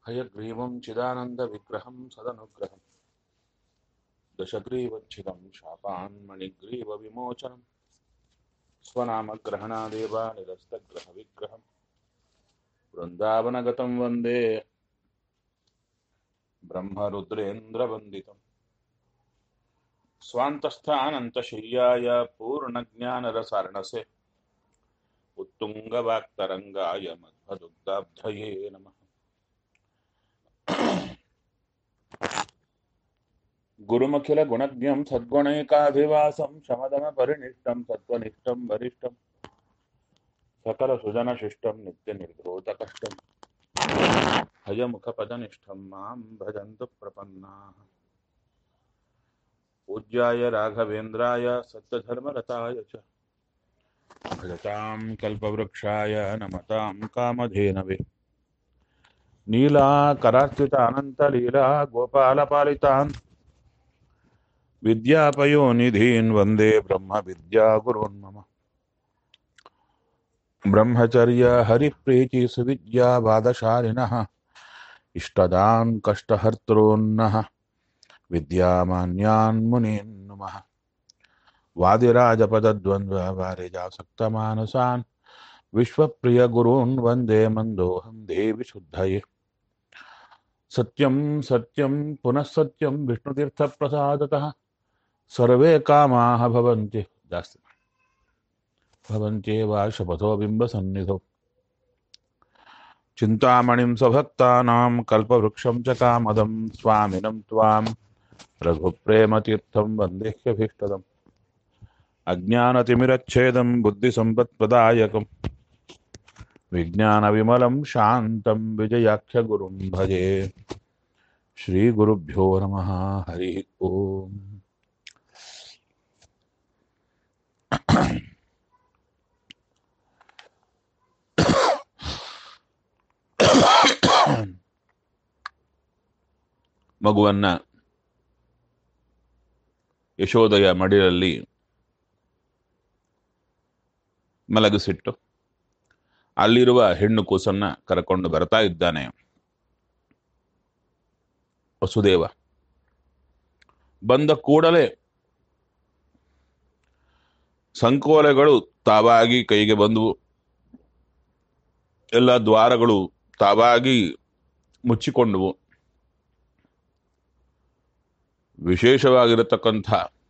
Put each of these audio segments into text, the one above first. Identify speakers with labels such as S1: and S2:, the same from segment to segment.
S1: हयग्रीवं चिदानन्दविग्रहं सदनुग्रहम् दशग्रीवच्छिदं शापान्मणिग्रीवविमोचनं स्वनामग्रहणादेव निरस्तग्रहविग्रहम् वृन्दावनगतं वन्दे ब्रह्मरुद्रेन्द्रवन्दितम् स्वान्तस्थानन्तशय्याय पूर्णज्ञानरसार्णसे उत्तुङ्गवाक्तरङ्गाय मध्वदुग्धाब्धये नमः गुरुमखिलगुणज्ञं सद्गुणैकाभिवासं शमदमपरिनिष्टं सत्त्वनिष्ठं वरिष्ठं सकलसुजनशिष्टं नित्यनिर्धोतकष्टं हयमुखपदनिष्ठं मां भजन्तु प्रपन्नाः पूज्याय राघवेन्द्राय सत्यधर्मरताय च भजतां कल्पवृक्षाय नमतां कामधेनवे नीलाकरार्चितानन्तलीला गोपालपालितान् विद्यापयोनिधीन् वन्दे ब्रह्मविद्यागुरून् मम ब्रह्मचर्य हरिप्रीति सुविद्यावादशालिनः इष्टदान् कष्टहर्तॄन्नः विद्यामान्यान् मुनीन् नुमः वादिराजपदद्वन्द्ववारिजासक्तमानसान् विश्वप्रियगुरून् वन्दे मन्दोऽहं देवि शुद्धये सत्यं सत्यं पुनः सत्यं विष्णुतीर्थप्रसादतः सर्वे कामाः भवन्ति जास्ति भवन्त्येव शपथो बिम्बसन्निधौ चिन्तामणिं स्वभक्तानां कल्पवृक्षं च कामदं स्वामिनं त्वां रघुप्रेमतीर्थं वन्देह्यभीष्टदम् अज्ञानतिमिरच्छेदं बुद्धिसम्पत्प्रदायकं विज्ञानविमलं शान्तं विजयाख्यगुरुं भजे श्रीगुरुभ्यो नमः हरिः ओम् ಮಗುವನ್ನ ಯಶೋದಯ ಮಡಿಲಲ್ಲಿ ಮಲಗಿಸಿಟ್ಟು ಅಲ್ಲಿರುವ ಹೆಣ್ಣು ಕೂಸನ್ನ ಕರ್ಕೊಂಡು ಬರ್ತಾ ಇದ್ದಾನೆ ವಸುದೇವ ಬಂದ ಕೂಡಲೇ ಸಂಕೋಲೆಗಳು ತಾವಾಗಿ ಕೈಗೆ ಬಂದವು ಎಲ್ಲ ದ್ವಾರಗಳು ತಾವಾಗಿ ಮುಚ್ಚಿಕೊಂಡವು ವಿಶೇಷವಾಗಿರತಕ್ಕಂಥ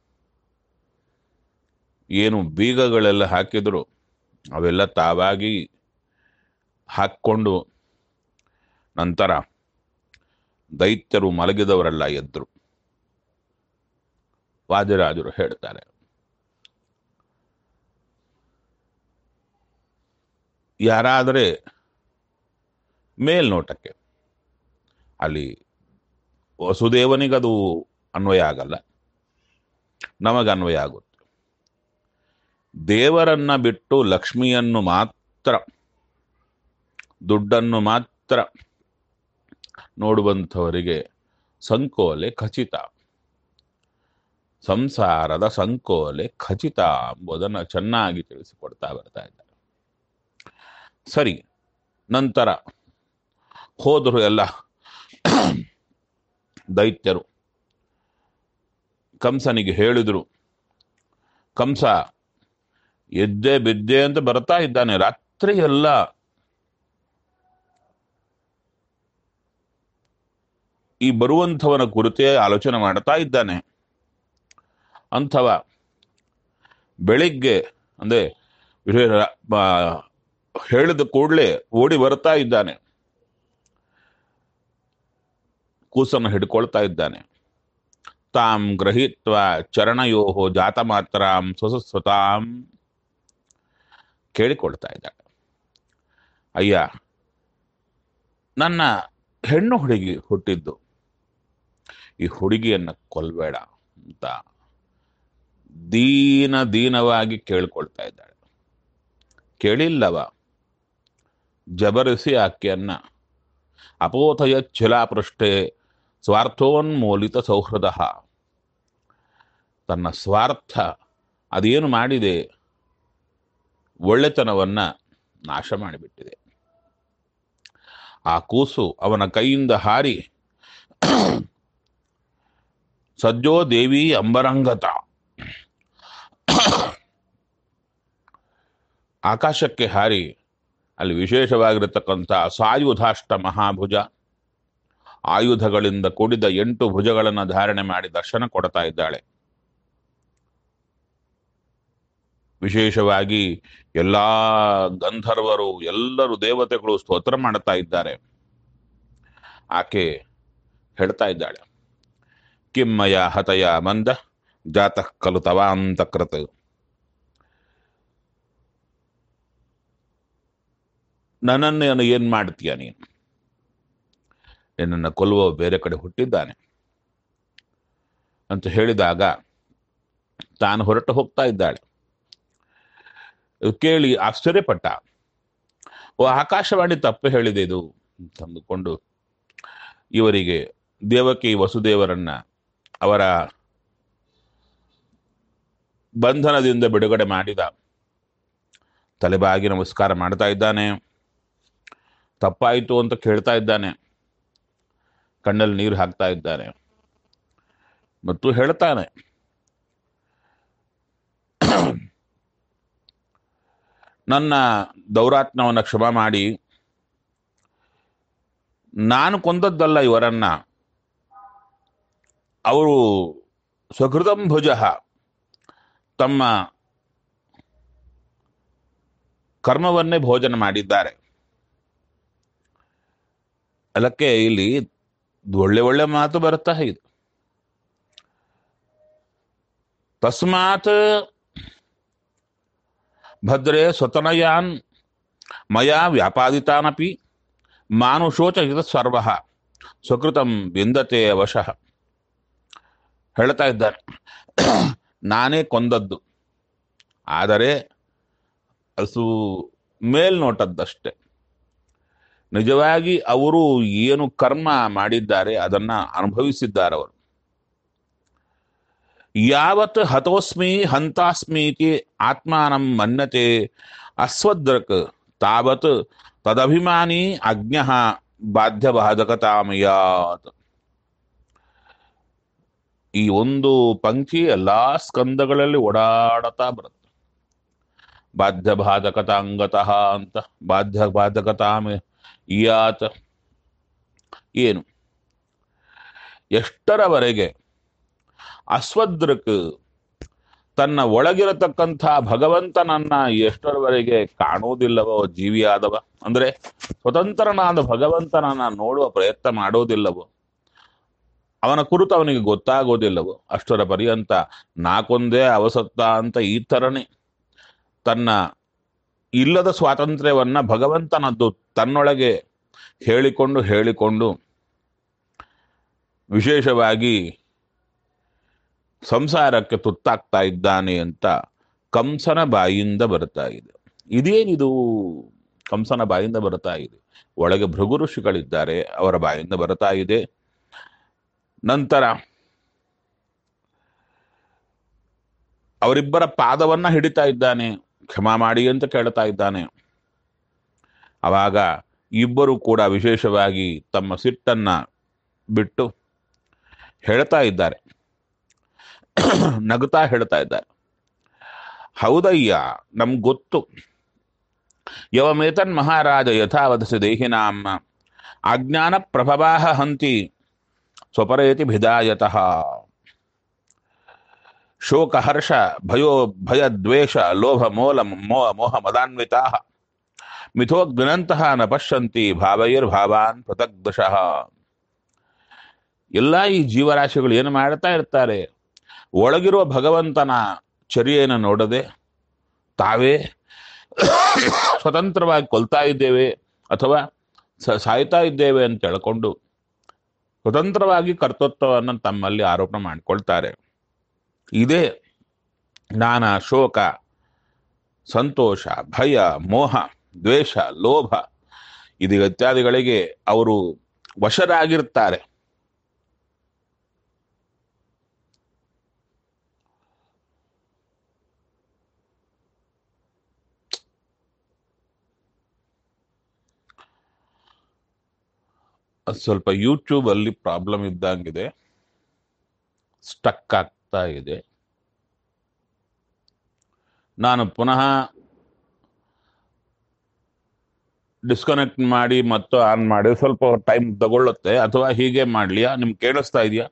S1: ಏನು ಬೀಗಗಳೆಲ್ಲ ಹಾಕಿದ್ರು ಅವೆಲ್ಲ ತಾವಾಗಿ ಹಾಕ್ಕೊಂಡು ನಂತರ ದೈತ್ಯರು ಮಲಗಿದವರೆಲ್ಲ ಎದ್ರು ವಾದಿರಾಜರು ಹೇಳ್ತಾರೆ ಯಾರಾದರೆ ಮೇಲ್ನೋಟಕ್ಕೆ ಅಲ್ಲಿ ವಸುದೇವನಿಗದು ಅನ್ವಯ ಆಗಲ್ಲ ನಮಗೆ ಅನ್ವಯ ಆಗುತ್ತೆ ದೇವರನ್ನ ಬಿಟ್ಟು ಲಕ್ಷ್ಮಿಯನ್ನು ಮಾತ್ರ ದುಡ್ಡನ್ನು ಮಾತ್ರ ನೋಡುವಂಥವರಿಗೆ ಸಂಕೋಲೆ ಖಚಿತ ಸಂಸಾರದ ಸಂಕೋಲೆ ಖಚಿತ ಎಂಬುದನ್ನು ಚೆನ್ನಾಗಿ ತಿಳಿಸಿಕೊಡ್ತಾ ಬರ್ತಾ ಇದ್ದಾರೆ ಸರಿ ನಂತರ ಹೋದರು ಎಲ್ಲ ದೈತ್ಯರು ಕಂಸನಿಗೆ ಹೇಳಿದ್ರು ಕಂಸ ಎದ್ದೆ ಬಿದ್ದೆ ಅಂತ ಬರ್ತಾ ಇದ್ದಾನೆ ರಾತ್ರಿ ಎಲ್ಲ ಈ ಬರುವಂಥವನ ಕುರಿತೇ ಆಲೋಚನೆ ಮಾಡ್ತಾ ಇದ್ದಾನೆ ಅಂಥವ ಬೆಳಿಗ್ಗೆ ಅಂದ್ರೆ ಹೇಳಿದ ಕೂಡಲೇ ಓಡಿ ಬರ್ತಾ ಇದ್ದಾನೆ ಕೂಸನ್ನು ಹಿಡ್ಕೊಳ್ತಾ ಇದ್ದಾನೆ ತಾಂ ಗೃಹೀತ್ವ ಚರಣಯೋ ಜಾತ ಮಾತ್ರಾಂ ಸ್ವಸಸ್ವತಾಂ ಕೇಳಿಕೊಳ್ತಾ ಇದ್ದಾಳೆ ಅಯ್ಯ ನನ್ನ ಹೆಣ್ಣು ಹುಡುಗಿ ಹುಟ್ಟಿದ್ದು ಈ ಹುಡುಗಿಯನ್ನ ಕೊಲ್ಬೇಡ ಅಂತ ದೀನ ದೀನವಾಗಿ ಕೇಳ್ಕೊಳ್ತಾ ಇದ್ದಾಳೆ ಕೇಳಿಲ್ಲವ ಜಬರಿಸಿ ಆಕೆಯನ್ನ ಅಪೋಥಯ ಛಿಲಾಪೃಷ್ಠೆ ಸ್ವಾರ್ಥೋನ್ಮೂಲಿತ ಸೌಹೃದ ತನ್ನ ಸ್ವಾರ್ಥ ಅದೇನು ಮಾಡಿದೆ ಒಳ್ಳೆತನವನ್ನ ನಾಶ ಮಾಡಿಬಿಟ್ಟಿದೆ ಆ ಕೂಸು ಅವನ ಕೈಯಿಂದ ಹಾರಿ ಸಜ್ಜೋ ದೇವಿ ಅಂಬರಂಗತ ಆಕಾಶಕ್ಕೆ ಹಾರಿ ಅಲ್ಲಿ ವಿಶೇಷವಾಗಿರತಕ್ಕಂಥ ಸಾಯುಧಾಷ್ಟ ಮಹಾಭುಜ ಆಯುಧಗಳಿಂದ ಕೂಡಿದ ಎಂಟು ಭುಜಗಳನ್ನು ಧಾರಣೆ ಮಾಡಿ ದರ್ಶನ ಕೊಡ್ತಾ ಇದ್ದಾಳೆ ವಿಶೇಷವಾಗಿ ಎಲ್ಲಾ ಗಂಧರ್ವರು ಎಲ್ಲರೂ ದೇವತೆಗಳು ಸ್ತೋತ್ರ ಮಾಡುತ್ತಾ ಇದ್ದಾರೆ ಆಕೆ ಹೇಳ್ತಾ ಇದ್ದಾಳೆ ಕಿಮ್ಮಯ ಹತಯ ಮಂದ ಜಾತಃ ಖಲು ತವಾಂತಕೃತ ನನ್ನನ್ನು ಏನ್ ಮಾಡ್ತೀಯ ನೀನು ನಿನ್ನನ್ನು ಕೊಲ್ಲುವ ಬೇರೆ ಕಡೆ ಹುಟ್ಟಿದ್ದಾನೆ ಅಂತ ಹೇಳಿದಾಗ ತಾನು ಹೊರಟು ಹೋಗ್ತಾ ಇದ್ದಾಳೆ ಇದು ಕೇಳಿ ಆಶ್ಚರ್ಯಪಟ್ಟ ಓ ಆಕಾಶವಾಣಿ ತಪ್ಪು ಹೇಳಿದೆ ಇದು ತಂದುಕೊಂಡು ಇವರಿಗೆ ದೇವಕಿ ವಸುದೇವರನ್ನ ಅವರ ಬಂಧನದಿಂದ ಬಿಡುಗಡೆ ಮಾಡಿದ ತಲೆಬಾಗಿ ನಮಸ್ಕಾರ ಮಾಡ್ತಾ ಇದ್ದಾನೆ ತಪ್ಪಾಯಿತು ಅಂತ ಕೇಳ್ತಾ ಇದ್ದಾನೆ ಕಣ್ಣಲ್ಲಿ ನೀರು ಹಾಕ್ತಾ ಇದ್ದಾನೆ ಮತ್ತು ಹೇಳ್ತಾನೆ ನನ್ನ ದೌರಾತ್ಮವನ್ನು ಕ್ಷಮ ಮಾಡಿ ನಾನು ಕೊಂದದ್ದಲ್ಲ ಇವರನ್ನ ಅವರು ಸ್ವಕೃತಂ ಭುಜ ತಮ್ಮ ಕರ್ಮವನ್ನೇ ಭೋಜನ ಮಾಡಿದ್ದಾರೆ ಅದಕ್ಕೆ ಇಲ್ಲಿ ಒಳ್ಳೆ ಒಳ್ಳೆ ಮಾತು ಬರುತ್ತಾ ಇದು ತಸ್ಮಾತ್ ಭದ್ರೇ ಸ್ವತನಯಾನ್ ಮಯಾ ವ್ಯಾಪಾದಿತಾನಪಿ ಮಾನುಷೋಚ ಇತ ಸರ್ವ ಸ್ವಕೃತಂ ವಿಂದತೆ ವಶಃ ಹೇಳ್ತಾ ಇದ್ದಾನೆ ನಾನೇ ಕೊಂದದ್ದು ಆದರೆ ಅಸು ಮೇಲ್ನೋಟದ್ದಷ್ಟೆ ನಿಜವಾಗಿ ಅವರು ಏನು ಕರ್ಮ ಮಾಡಿದ್ದಾರೆ ಅದನ್ನ ಅನುಭವಿಸಿದ್ದಾರೆ ಅವರು ಯಾವತ್ ಹತೋಸ್ಮಿ ಹಂತಾಸ್ಮೀತಿ ಆತ್ಮಾನಂ ಮನ್ಯತೆ ಅಸ್ವದ್ರಕ್ ತಾವತ್ ತದಭಿಮಾನಿ ಅಜ್ಞ ಬಾಧ್ಯಬಾಧಕತಾಮಯಾತ್ ಈ ಒಂದು ಪಂಕ್ತಿ ಎಲ್ಲಾ ಸ್ಕಂದಗಳಲ್ಲಿ ಓಡಾಡತಾ ಬರುತ್ತೆ ಬಾಧ್ಯ ಬಾಧಕತ ಅಂಗತಃ ಅಂತ ಬಾಧ್ಯ ಬಾಧಕತಾಮ ಯಾತ್ ಏನು ಎಷ್ಟರವರೆಗೆ ಅಸ್ವದೃಕ್ ತನ್ನ ಒಳಗಿರತಕ್ಕಂಥ ಭಗವಂತನನ್ನ ಎಷ್ಟರವರೆಗೆ ಕಾಣುವುದಿಲ್ಲವೋ ಜೀವಿಯಾದವ ಅಂದ್ರೆ ಸ್ವತಂತ್ರನಾದ ಭಗವಂತನನ್ನ ನೋಡುವ ಪ್ರಯತ್ನ ಮಾಡೋದಿಲ್ಲವೋ ಅವನ ಕುರಿತು ಅವನಿಗೆ ಗೊತ್ತಾಗೋದಿಲ್ಲವೋ ಅಷ್ಟರ ಪರ್ಯಂತ ನಾಕೊಂದೇ ಅವಸತ್ತ ಅಂತ ಈ ಥರನೇ ತನ್ನ ಇಲ್ಲದ ಸ್ವಾತಂತ್ರ್ಯವನ್ನ ಭಗವಂತನದ್ದು ತನ್ನೊಳಗೆ ಹೇಳಿಕೊಂಡು ಹೇಳಿಕೊಂಡು ವಿಶೇಷವಾಗಿ ಸಂಸಾರಕ್ಕೆ ತುತ್ತಾಗ್ತಾ ಇದ್ದಾನೆ ಅಂತ ಕಂಸನ ಬಾಯಿಂದ ಬರ್ತಾ ಇದೆ ಇದೇನಿದು ಕಂಸನ ಬಾಯಿಂದ ಬರ್ತಾ ಇದೆ ಒಳಗೆ ಭೃಗು ಋಷಿಗಳಿದ್ದಾರೆ ಅವರ ಬಾಯಿಂದ ಬರ್ತಾ ಇದೆ ನಂತರ ಅವರಿಬ್ಬರ ಪಾದವನ್ನ ಹಿಡಿತಾ ಇದ್ದಾನೆ ಕ್ಷಮಾ ಮಾಡಿ ಅಂತ ಕೇಳ್ತಾ ಇದ್ದಾನೆ ಅವಾಗ ಇಬ್ಬರು ಕೂಡ ವಿಶೇಷವಾಗಿ ತಮ್ಮ ಸಿಟ್ಟನ್ನ ಬಿಟ್ಟು ಹೇಳ್ತಾ ಇದ್ದಾರೆ ನಗುತ್ತಾ ಹೇಳ್ತಾ ಇದ್ದಾರೆ ಹೌದಯ್ಯ ನಮ್ಗೆ ಗೊತ್ತು ಯವಮೇತನ್ ಮಹಾರಾಜ ಯಥಾವಧಸಿ ದೇಹಿನಾಂ ಅಜ್ಞಾನ ಪ್ರಭವಾಹ ಹಂತಿ ಸ್ವಪರೇತಿ ಭಿದಾಯತಃ ಶೋಕ ಹರ್ಷ ಭಯೋ ಭಯ ದ್ವೇಷ ಲೋಭ ಮೋಲ ಮೋ ಮೋಹ ಮದಾನ್ವಿತಾ ಮಿಥೋಗ್ನಂತಹ ನ ಪಶ್ಯಂತಿ ಭಾವೈರ್ಭಾವಾನ್ ಪೃಥಗ್ದಶಃ ಎಲ್ಲ ಈ ಜೀವರಾಶಿಗಳು ಏನು ಮಾಡ್ತಾ ಇರ್ತಾರೆ ಒಳಗಿರುವ ಭಗವಂತನ ಚರ್ಯೆಯನ್ನು ನೋಡದೆ ತಾವೇ ಸ್ವತಂತ್ರವಾಗಿ ಕೊಲ್ತಾ ಇದ್ದೇವೆ ಅಥವಾ ಸ- ಸಾಯ್ತಾ ಇದ್ದೇವೆ ಅಂತ ಹೇಳ್ಕೊಂಡು ಸ್ವತಂತ್ರವಾಗಿ ಕರ್ತೃತ್ವವನ್ನು ತಮ್ಮಲ್ಲಿ ಆರೋಪ ಮಾಡಿಕೊಳ್ತಾರೆ ಇದೇ ಜ್ಞಾನ ಶೋಕ ಸಂತೋಷ ಭಯ ಮೋಹ ದ್ವೇಷ ಲೋಭ ಇದು ಇತ್ಯಾದಿಗಳಿಗೆ ಅವರು ವಶರಾಗಿರ್ತಾರೆ ಅದ್ ಸ್ವಲ್ಪ ಯೂಟ್ಯೂಬ್ ಅಲ್ಲಿ ಪ್ರಾಬ್ಲಮ್ ಇದ್ದಂಗಿದೆ ಸ್ಟಕ್ ಆಗ್ತಾ ಇದೆ ನಾನು ಪುನಃ ಡಿಸ್ಕನೆಕ್ಟ್ ಮಾಡಿ ಮತ್ತು ಆನ್ ಮಾಡಿ ಸ್ವಲ್ಪ ಟೈಮ್ ತಗೊಳ್ಳುತ್ತೆ ಅಥವಾ ಹೀಗೆ ಮಾಡ್ಲಿಯಾ ನಿಮ್ಗೆ ಕೇಳಿಸ್ತಾ ಇದೆಯಾ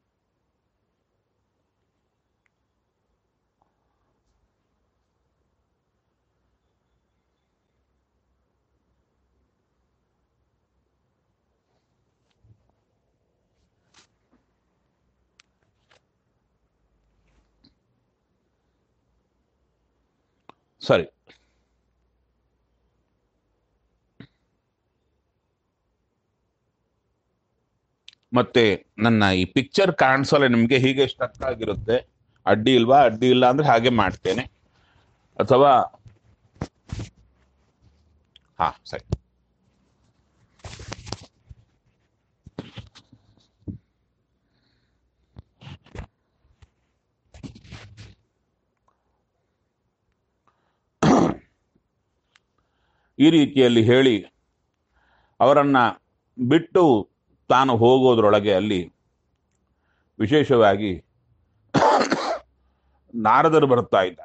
S1: ಸರಿ ಮತ್ತೆ ನನ್ನ ಈ ಪಿಕ್ಚರ್ ಕಾಣಿಸಲ್ಲ ನಿಮ್ಗೆ ಹೀಗೆ ಸ್ಟಕ್ ಆಗಿರುತ್ತೆ ಅಡ್ಡಿ ಇಲ್ವಾ ಅಡ್ಡಿ ಇಲ್ಲ ಅಂದ್ರೆ ಹಾಗೆ ಮಾಡ್ತೇನೆ ಅಥವಾ ಹಾ ಸರಿ ಈ ರೀತಿಯಲ್ಲಿ ಹೇಳಿ ಅವರನ್ನ ಬಿಟ್ಟು ತಾನು ಹೋಗೋದ್ರೊಳಗೆ ಅಲ್ಲಿ ವಿಶೇಷವಾಗಿ ನಾರದರು ಬರ್ತಾ ಇದ್ದಾರೆ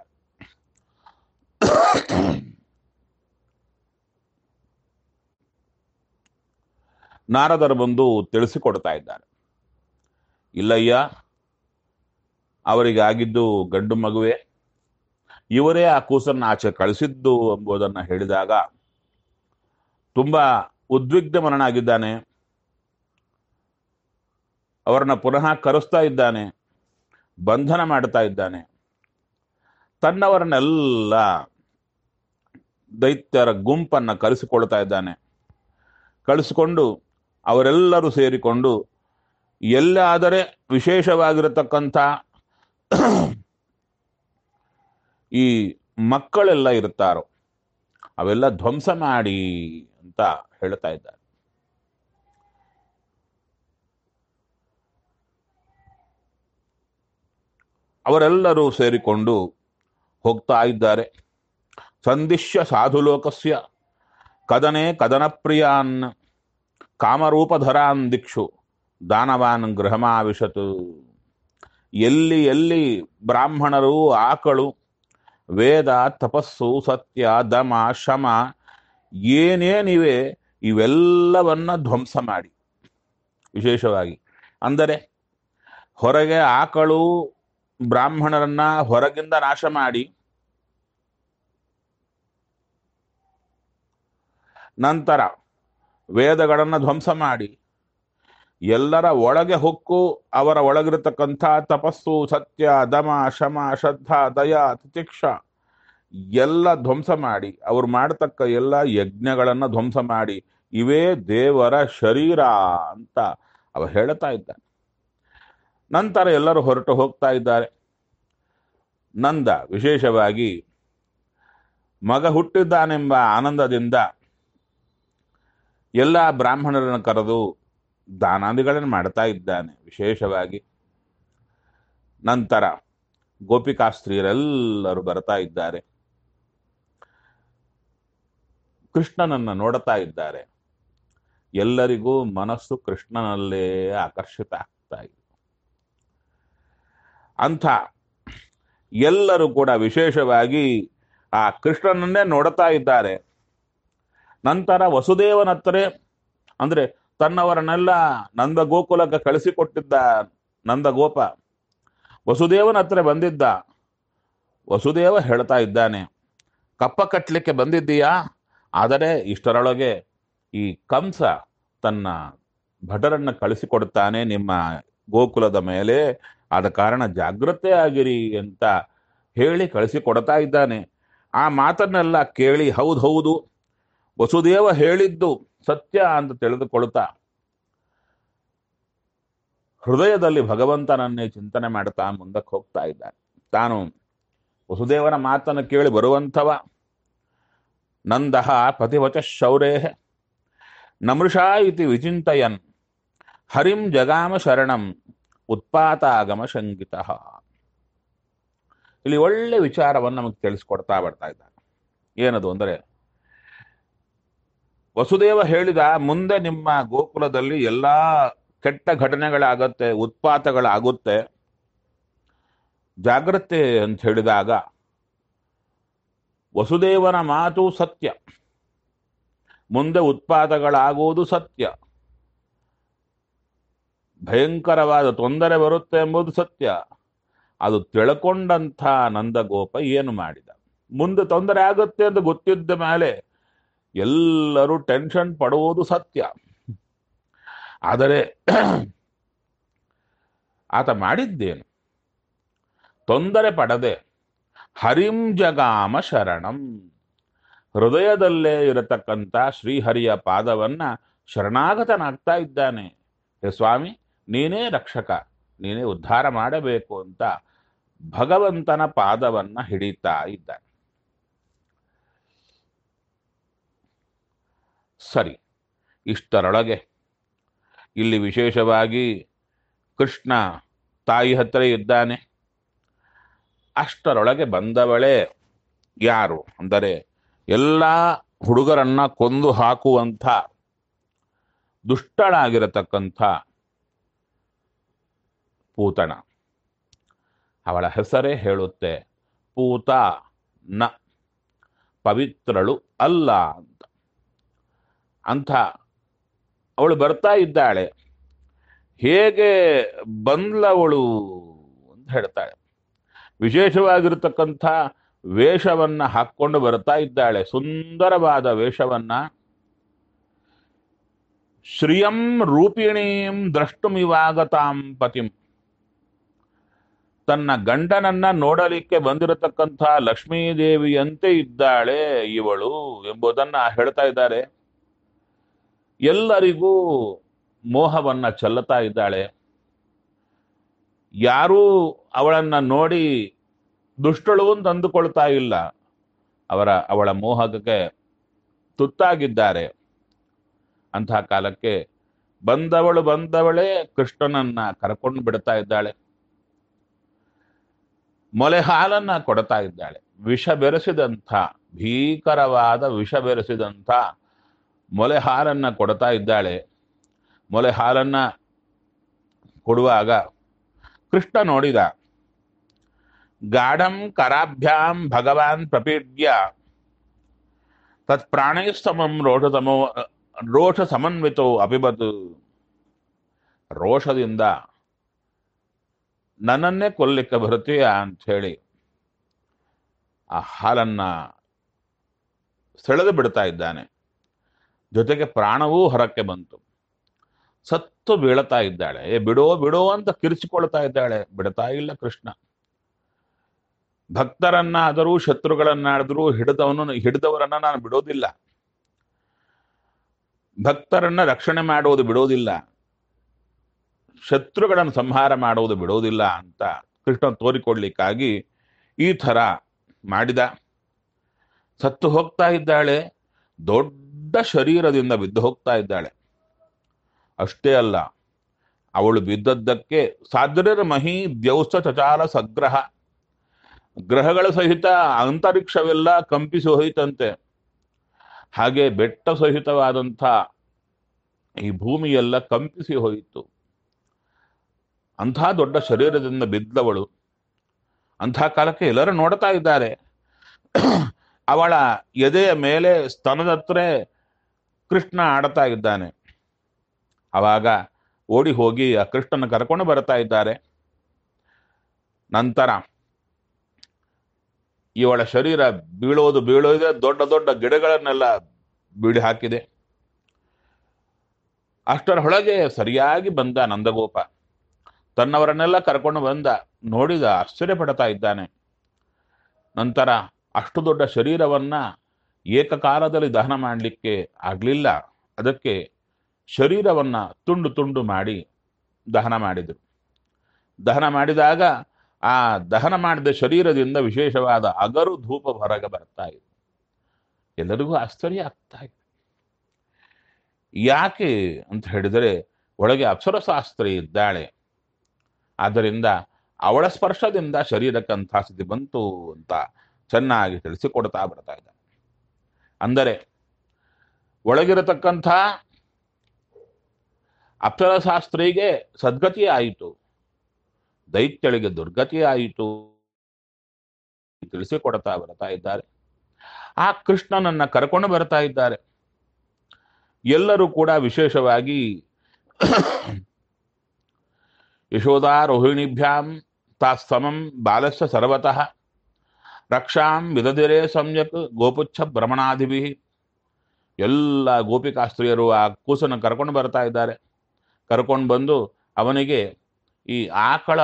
S1: ನಾರದರು ಬಂದು ತಿಳಿಸಿಕೊಡ್ತಾ ಇದ್ದಾರೆ ಇಲ್ಲಯ್ಯ ಅವರಿಗೆ ಆಗಿದ್ದು ಗಂಡು ಮಗುವೆ ಇವರೇ ಆ ಕೂಸನ್ನ ಆಚೆ ಕಳಿಸಿದ್ದು ಎಂಬುದನ್ನು ಹೇಳಿದಾಗ ತುಂಬಾ ಉದ್ವಿಗ್ನಮನನಾಗಿದ್ದಾನೆ ಅವರನ್ನ ಪುನಃ ಕರೆಸ್ತಾ ಇದ್ದಾನೆ ಬಂಧನ ಮಾಡ್ತಾ ಇದ್ದಾನೆ ತನ್ನವರನ್ನೆಲ್ಲ ದೈತ್ಯರ ಗುಂಪನ್ನ ಕರೆಸಿಕೊಳ್ತಾ ಇದ್ದಾನೆ ಕಳಿಸಿಕೊಂಡು ಅವರೆಲ್ಲರೂ ಸೇರಿಕೊಂಡು ಎಲ್ಲಾದರೆ ವಿಶೇಷವಾಗಿರತಕ್ಕಂಥ ಈ ಮಕ್ಕಳೆಲ್ಲ ಇರುತ್ತಾರೋ ಅವೆಲ್ಲ ಧ್ವಂಸ ಮಾಡಿ ಅಂತ ಹೇಳ್ತಾ ಇದ್ದಾರೆ ಅವರೆಲ್ಲರೂ ಸೇರಿಕೊಂಡು ಹೋಗ್ತಾ ಇದ್ದಾರೆ ಸಂದಿಶ್ಯ ಸಾಧುಲೋಕಸ್ಯ ಕದನೆ ಕದನ ಪ್ರಿಯಾನ್ ಕಾಮರೂಪಧರಾನ್ ದಿಕ್ಷು ದಾನವಾನ್ ಗೃಹಮಾವಿಶತು ಎಲ್ಲಿ ಎಲ್ಲಿ ಬ್ರಾಹ್ಮಣರು ಆಕಳು ವೇದ ತಪಸ್ಸು ಸತ್ಯ ದಮ ಶಮ ಏನೇನಿವೆ ಇವೆಲ್ಲವನ್ನ ಧ್ವಂಸ ಮಾಡಿ ವಿಶೇಷವಾಗಿ ಅಂದರೆ ಹೊರಗೆ ಆಕಳು ಬ್ರಾಹ್ಮಣರನ್ನ ಹೊರಗಿಂದ ನಾಶ ಮಾಡಿ ನಂತರ ವೇದಗಳನ್ನು ಧ್ವಂಸ ಮಾಡಿ ಎಲ್ಲರ ಒಳಗೆ ಹೊಕ್ಕು ಅವರ ಒಳಗಿರತಕ್ಕಂಥ ತಪಸ್ಸು ಸತ್ಯ ದಮ ಶಮ ಶ್ರದ್ಧಾ ದಯ ತಿತಿಕ್ಷ ಎಲ್ಲ ಧ್ವಂಸ ಮಾಡಿ ಅವ್ರು ಮಾಡತಕ್ಕ ಎಲ್ಲ ಯಜ್ಞಗಳನ್ನ ಧ್ವಂಸ ಮಾಡಿ ಇವೇ ದೇವರ ಶರೀರ ಅಂತ ಅವ ಹೇಳ್ತಾ ಇದ್ದಾನೆ ನಂತರ ಎಲ್ಲರೂ ಹೊರಟು ಹೋಗ್ತಾ ಇದ್ದಾರೆ ನಂದ ವಿಶೇಷವಾಗಿ ಮಗ ಹುಟ್ಟಿದ್ದಾನೆಂಬ ಆನಂದದಿಂದ ಎಲ್ಲ ಬ್ರಾಹ್ಮಣರನ್ನು ಕರೆದು ದಾನಾದಿಗಳನ್ನು ಮಾಡ್ತಾ ಇದ್ದಾನೆ ವಿಶೇಷವಾಗಿ ನಂತರ ಗೋಪಿಕಾಸ್ತ್ರೀಯರೆಲ್ಲರೂ ಬರ್ತಾ ಇದ್ದಾರೆ ಕೃಷ್ಣನನ್ನ ನೋಡ್ತಾ ಇದ್ದಾರೆ ಎಲ್ಲರಿಗೂ ಮನಸ್ಸು ಕೃಷ್ಣನಲ್ಲೇ ಆಕರ್ಷಿತ ಆಗ್ತಾ ಇದೆ ಅಂಥ ಎಲ್ಲರೂ ಕೂಡ ವಿಶೇಷವಾಗಿ ಆ ಕೃಷ್ಣನನ್ನೇ ನೋಡ್ತಾ ಇದ್ದಾರೆ ನಂತರ ವಸುದೇವನ ಹತ್ರ ಅಂದ್ರೆ ತನ್ನವರನ್ನೆಲ್ಲ ನಂದ ಗೋಕುಲಕ್ಕೆ ಕಳಿಸಿಕೊಟ್ಟಿದ್ದ ನಂದ ಗೋಪ ವಸುದೇವನ ಹತ್ರ ಬಂದಿದ್ದ ವಸುದೇವ ಹೇಳ್ತಾ ಇದ್ದಾನೆ ಕಪ್ಪ ಕಟ್ಟಲಿಕ್ಕೆ ಬಂದಿದ್ದೀಯಾ ಆದರೆ ಇಷ್ಟರೊಳಗೆ ಈ ಕಂಸ ತನ್ನ ಭಟರನ್ನ ಕಳಿಸಿಕೊಡ್ತಾನೆ ನಿಮ್ಮ ಗೋಕುಲದ ಮೇಲೆ ಆದ ಕಾರಣ ಜಾಗ್ರತೆ ಆಗಿರಿ ಅಂತ ಹೇಳಿ ಕಳಿಸಿಕೊಡ್ತಾ ಇದ್ದಾನೆ ಆ ಮಾತನ್ನೆಲ್ಲ ಕೇಳಿ ಹೌದು ಹೌದು ವಸುದೇವ ಹೇಳಿದ್ದು ಸತ್ಯ ಅಂತ ತಿಳಿದುಕೊಳ್ತಾ ಹೃದಯದಲ್ಲಿ ಭಗವಂತನನ್ನೇ ಚಿಂತನೆ ಮಾಡ್ತಾ ಮುಂದಕ್ಕೆ ಹೋಗ್ತಾ ಇದ್ದಾನೆ ತಾನು ವಸುದೇವನ ಮಾತನ್ನು ಕೇಳಿ ಬರುವಂಥವ ನಂದಹ ಪತಿವಚ ಶೌರೇ ನಮೃಷಾ ಇತಿ ವಿಚಿಂತಯನ್ ಹರಿಂ ಜಗಾಮ ಶರಣಂ ಉತ್ಪಾತಾಗಮ ಶಂಕಿತ ಇಲ್ಲಿ ಒಳ್ಳೆ ವಿಚಾರವನ್ನು ನಮಗೆ ತಿಳಿಸ್ಕೊಡ್ತಾ ಬರ್ತಾ ಇದ್ದಾನೆ ಏನದು ಅಂದರೆ ವಸುದೇವ ಹೇಳಿದ ಮುಂದೆ ನಿಮ್ಮ ಗೋಕುಲದಲ್ಲಿ ಎಲ್ಲಾ ಕೆಟ್ಟ ಘಟನೆಗಳಾಗತ್ತೆ ಉತ್ಪಾತಗಳಾಗುತ್ತೆ ಜಾಗ್ರತೆ ಅಂತ ಹೇಳಿದಾಗ ವಸುದೇವನ ಮಾತು ಸತ್ಯ ಮುಂದೆ ಉತ್ಪಾದಗಳಾಗುವುದು ಸತ್ಯ ಭಯಂಕರವಾದ ತೊಂದರೆ ಬರುತ್ತೆ ಎಂಬುದು ಸತ್ಯ ಅದು ತಿಳ್ಕೊಂಡಂಥ ನಂದಗೋಪ ಏನು ಮಾಡಿದ ಮುಂದೆ ತೊಂದರೆ ಆಗುತ್ತೆ ಅಂತ ಗೊತ್ತಿದ್ದ ಮೇಲೆ ಎಲ್ಲರೂ ಟೆನ್ಷನ್ ಪಡುವುದು ಸತ್ಯ ಆದರೆ ಆತ ಮಾಡಿದ್ದೇನು ತೊಂದರೆ ಪಡದೆ ಹರಿಂ ಜಗಾಮ ಶರಣಂ ಹೃದಯದಲ್ಲೇ ಇರತಕ್ಕಂಥ ಶ್ರೀಹರಿಯ ಪಾದವನ್ನ ಶರಣಾಗತನಾಗ್ತಾ ಇದ್ದಾನೆ ಹೇ ಸ್ವಾಮಿ ನೀನೇ ರಕ್ಷಕ ನೀನೇ ಉದ್ಧಾರ ಮಾಡಬೇಕು ಅಂತ ಭಗವಂತನ ಪಾದವನ್ನ ಹಿಡಿತಾ ಇದ್ದಾನೆ ಸರಿ ಇಷ್ಟರೊಳಗೆ ಇಲ್ಲಿ ವಿಶೇಷವಾಗಿ ಕೃಷ್ಣ ತಾಯಿ ಹತ್ರ ಇದ್ದಾನೆ ಅಷ್ಟರೊಳಗೆ ಬಂದವಳೇ ಯಾರು ಅಂದರೆ ಎಲ್ಲ ಹುಡುಗರನ್ನ ಕೊಂದು ಹಾಕುವಂಥ ದುಷ್ಟಳಾಗಿರತಕ್ಕಂಥ ಪೂತಣ ಅವಳ ಹೆಸರೇ ಹೇಳುತ್ತೆ ಪೂತ ನ ಪವಿತ್ರಳು ಅಲ್ಲ ಅಂತ ಅಂಥ ಅವಳು ಬರ್ತಾ ಇದ್ದಾಳೆ ಹೇಗೆ ಬಂದ್ಲವಳು ಅಂತ ಹೇಳ್ತಾಳೆ ವಿಶೇಷವಾಗಿರತಕ್ಕಂಥ ವೇಷವನ್ನ ಹಾಕ್ಕೊಂಡು ಬರ್ತಾ ಇದ್ದಾಳೆ ಸುಂದರವಾದ ವೇಷವನ್ನ ಶ್ರಿಯಂ ರೂಪಿಣೀಂ ದ್ರಷ್ಟುಮಿವಾಗತಾಂ ಪತಿಂ ತನ್ನ ಗಂಡನನ್ನ ನೋಡಲಿಕ್ಕೆ ಬಂದಿರತಕ್ಕಂಥ ಲಕ್ಷ್ಮೀದೇವಿಯಂತೆ ಇದ್ದಾಳೆ ಇವಳು ಎಂಬುದನ್ನ ಹೇಳ್ತಾ ಇದ್ದಾರೆ ಎಲ್ಲರಿಗೂ ಮೋಹವನ್ನ ಚೆಲ್ಲತಾ ಇದ್ದಾಳೆ ಯಾರೂ ಅವಳನ್ನ ನೋಡಿ ದುಷ್ಟಳು ಅಂತ ಅಂದುಕೊಳ್ತಾ ಇಲ್ಲ ಅವರ ಅವಳ ಮೋಹಕ್ಕೆ ತುತ್ತಾಗಿದ್ದಾರೆ ಅಂತಹ ಕಾಲಕ್ಕೆ ಬಂದವಳು ಬಂದವಳೇ ಕೃಷ್ಣನನ್ನ ಕರ್ಕೊಂಡು ಬಿಡ್ತಾ ಇದ್ದಾಳೆ ಮೊಲೆ ಹಾಲನ್ನ ಕೊಡ್ತಾ ಇದ್ದಾಳೆ ವಿಷ ಬೆರೆಸಿದಂಥ ಭೀಕರವಾದ ವಿಷ ಬೆರೆಸಿದಂಥ ಮೊಲೆ ಹಾಲನ್ನ ಕೊಡ್ತಾ ಇದ್ದಾಳೆ ಮೊಲೆ ಹಾಲನ್ನ ಕೊಡುವಾಗ ಕೃಷ್ಣ ನೋಡಿದ ಗಾಢಂ ಕರಾಭ್ಯಾಂ ಭಗವಾನ್ ಪ್ರಪೀಡ್ಯ ತತ್ ಪ್ರಾಣೈಸ್ತಮಂ ರೋಷತಮೋ ರೋಷ ಸಮನ್ವಿತೋ ಅಪಿಬತ್ ರೋಷದಿಂದ ನನ್ನನ್ನೇ ಕೊಲ್ಲಿಕ್ಕೆ ಬರುತ್ತೀಯ ಅಂತ ಹೇಳಿ ಆ ಹಾಲನ್ನ ಸೆಳೆದು ಬಿಡ್ತಾ ಇದ್ದಾನೆ ಜೊತೆಗೆ ಪ್ರಾಣವೂ ಹೊರಕ್ಕೆ ಬಂತು ಸತ್ತು ಬೀಳ್ತಾ ಇದ್ದಾಳೆ ಏ ಬಿಡೋ ಬಿಡೋ ಅಂತ ಕಿರಿಚಿಕೊಳ್ತಾ ಇದ್ದಾಳೆ ಬಿಡ್ತಾ ಇಲ್ಲ ಕೃಷ್ಣ ಭಕ್ತರನ್ನಾದರೂ ಶತ್ರುಗಳನ್ನಾದರೂ ಹಿಡಿದವನು ಹಿಡಿದವರನ್ನ ನಾನು ಬಿಡೋದಿಲ್ಲ ಭಕ್ತರನ್ನ ರಕ್ಷಣೆ ಮಾಡುವುದು ಬಿಡೋದಿಲ್ಲ ಶತ್ರುಗಳನ್ನು ಸಂಹಾರ ಮಾಡುವುದು ಬಿಡೋದಿಲ್ಲ ಅಂತ ಕೃಷ್ಣ ತೋರಿಕೊಡ್ಲಿಕ್ಕಾಗಿ ಈ ಥರ ಮಾಡಿದ ಸತ್ತು ಹೋಗ್ತಾ ಇದ್ದಾಳೆ ದೊಡ್ಡ ಶರೀರದಿಂದ ಬಿದ್ದು ಹೋಗ್ತಾ ಇದ್ದಾಳೆ ಅಷ್ಟೇ ಅಲ್ಲ ಅವಳು ಬಿದ್ದದ್ದಕ್ಕೆ ಸಾದ್ರರ ಮಹಿ ದ್ಯೌಸ್ತ ಚಚಾಲ ಸಗ್ರಹ ಗ್ರಹಗಳ ಸಹಿತ ಅಂತರಿಕ್ಷವೆಲ್ಲ ಕಂಪಿಸಿ ಹೋಯಿತಂತೆ ಹಾಗೆ ಬೆಟ್ಟ ಸಹಿತವಾದಂಥ ಈ ಭೂಮಿಯೆಲ್ಲ ಕಂಪಿಸಿ ಹೋಯಿತು ಅಂಥ ದೊಡ್ಡ ಶರೀರದಿಂದ ಬಿದ್ದವಳು ಅಂಥ ಕಾಲಕ್ಕೆ ಎಲ್ಲರೂ ನೋಡ್ತಾ ಇದ್ದಾರೆ ಅವಳ ಎದೆಯ ಮೇಲೆ ಸ್ತನದತ್ರ ಕೃಷ್ಣ ಆಡ್ತಾ ಇದ್ದಾನೆ ಅವಾಗ ಓಡಿ ಹೋಗಿ ಆ ಕೃಷ್ಣನ ಕರ್ಕೊಂಡು ಬರ್ತಾ ಇದ್ದಾರೆ ನಂತರ ಇವಳ ಶರೀರ ಬೀಳೋದು ಬೀಳೋದೆ ದೊಡ್ಡ ದೊಡ್ಡ ಗಿಡಗಳನ್ನೆಲ್ಲ ಬೀಳಿ ಹಾಕಿದೆ ಅಷ್ಟರೊಳಗೆ ಸರಿಯಾಗಿ ಬಂದ ನಂದಗೋಪ ತನ್ನವರನ್ನೆಲ್ಲ ಕರ್ಕೊಂಡು ಬಂದ ನೋಡಿದ ಆಶ್ಚರ್ಯ ಪಡ್ತಾ ಇದ್ದಾನೆ ನಂತರ ಅಷ್ಟು ದೊಡ್ಡ ಶರೀರವನ್ನ ಏಕಕಾಲದಲ್ಲಿ ದಹನ ಮಾಡಲಿಕ್ಕೆ ಆಗಲಿಲ್ಲ ಅದಕ್ಕೆ ಶರೀರವನ್ನ ತುಂಡು ತುಂಡು ಮಾಡಿ ದಹನ ಮಾಡಿದರು ದಹನ ಮಾಡಿದಾಗ ಆ ದಹನ ಮಾಡಿದ ಶರೀರದಿಂದ ವಿಶೇಷವಾದ ಅಗರು ಧೂಪ ಹೊರಗೆ ಬರ್ತಾ ಇದೆ ಎಲ್ಲರಿಗೂ ಆಶ್ಚರ್ಯ ಆಗ್ತಾ ಇದೆ ಯಾಕೆ ಅಂತ ಹೇಳಿದರೆ ಒಳಗೆ ಅಪ್ಸರಶಾಸ್ತ್ರಿ ಇದ್ದಾಳೆ ಆದ್ದರಿಂದ ಅವಳ ಸ್ಪರ್ಶದಿಂದ ಶರೀರಕ್ಕೆ ಅಂಥ ಸ್ಥಿತಿ ಬಂತು ಅಂತ ಚೆನ್ನಾಗಿ ತಿಳಿಸಿಕೊಡ್ತಾ ಬರ್ತಾ ಇದ್ದಾರೆ ಅಂದರೆ ಒಳಗಿರತಕ್ಕಂಥ ಅಪ್ಸರಶಾಸ್ತ್ರಿಗೆ ಸದ್ಗತಿ ಆಯಿತು ದೈತ್ಯಳಿಗೆ ದುರ್ಗತಿ ಆಯಿತು ತಿಳಿಸಿಕೊಡ್ತಾ ಬರ್ತಾ ಇದ್ದಾರೆ ಆ ಕೃಷ್ಣನನ್ನ ಕರ್ಕೊಂಡು ಬರ್ತಾ ಇದ್ದಾರೆ ಎಲ್ಲರೂ ಕೂಡ ವಿಶೇಷವಾಗಿ ಯಶೋದಾ ರೋಹಿಣಿಭ್ಯಾಂ ತಾಸ್ತಮಂ ಬಾಲಸ್ಯ ಸರ್ವತಃ ರಕ್ಷಾಂ ವಿದದಿರೇ ಸಮ್ಯಕ್ ಗೋಪುಚ್ಛ ಭ್ರಮಣಾಧಿಭಿ ಎಲ್ಲ ಗೋಪಿಕಾಸ್ತ್ರೀಯರು ಆ ಕೂಸನ್ನು ಕರ್ಕೊಂಡು ಬರ್ತಾ ಇದ್ದಾರೆ ಕರ್ಕೊಂಡು ಬಂದು ಅವನಿಗೆ ಈ ಆಕಳ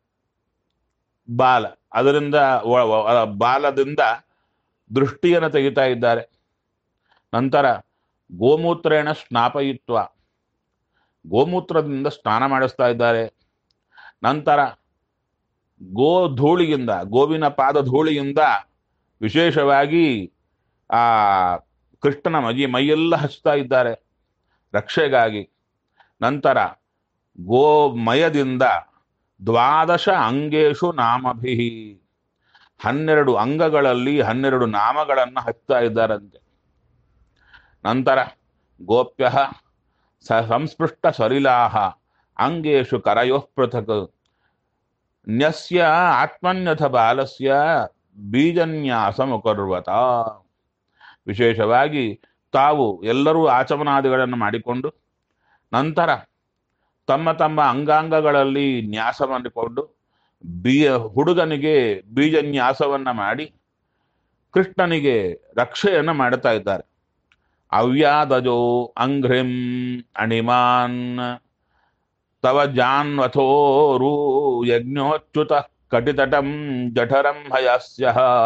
S1: ಬಾಲ ಅದರಿಂದ ವ- ವ- ಬಾಲದಿಂದ ದೃಷ್ಟಿಯನ್ನು ತೆಗಿತಾ ಇದ್ದಾರೆ ನಂತರ ಗೋಮೂತ್ರೇಣ ಸ್ನಾಪಯಿತ್ವ ಗೋಮೂತ್ರದಿಂದ ಸ್ನಾನ ಮಾಡಿಸ್ತಾ ಇದ್ದಾರೆ ನಂತರ ಗೋ ಧೂಳಿಯಿಂದ ಗೋವಿನ ಪಾದ ಧೂಳಿಯಿಂದ ವಿಶೇಷವಾಗಿ ಆ ಕೃಷ್ಣನ ಮೈ ಮೈಯೆಲ್ಲ ಹಚ್ತಾ ಇದ್ದಾರೆ ರಕ್ಷೆಗಾಗಿ ನಂತರ ಗೋಮಯದಿಂದ ದ್ವಾದಶ ಅಂಗೇಶು ನಾಮಭಿ ಹನ್ನೆರಡು ಅಂಗಗಳಲ್ಲಿ ಹನ್ನೆರಡು ನಾಮಗಳನ್ನು ಹಚ್ತಾ ಇದ್ದಾರಂತೆ ನಂತರ ಗೋಪ್ಯ ಸ ಸಂಸ್ಪೃಷ್ಟ ಸಲಿಲಾಹ ಅಂಗೇಶು ಕರಯೋಃ ಪೃಥಕ್ ನ್ಯಸ್ಯ ಆತ್ಮನ್ಯಥ ಬಾಲಸ್ಯ ಬೀಜನ್ಯಾಸಮುಕರ್ವತ ವಿಶೇಷವಾಗಿ ತಾವು ಎಲ್ಲರೂ ಆಚಮನಾದಿಗಳನ್ನು ಮಾಡಿಕೊಂಡು ನಂತರ ತಮ್ಮ ತಮ್ಮ ಅಂಗಾಂಗಗಳಲ್ಲಿ ನ್ಯಾಸ ಮಾಡಿಕೊಂಡು ಬೀ ಹುಡುಗನಿಗೆ ಬೀಜನ್ಯಾಸವನ್ನ ಮಾಡಿ ಕೃಷ್ಣನಿಗೆ ರಕ್ಷೆಯನ್ನು ಮಾಡುತ್ತಾ ಇದ್ದಾರೆ ಅವ್ಯಾದಜೋ ಅಂಘ್ರಿಂ ಅಣಿಮಾನ್ ತವ ಜಾನ್ವಥೋರು ಯಜ್ಞೋಚ್ಯುತ ಕಟಿತಟಂ ಜಠರಂ ಹಯಸ್ಯ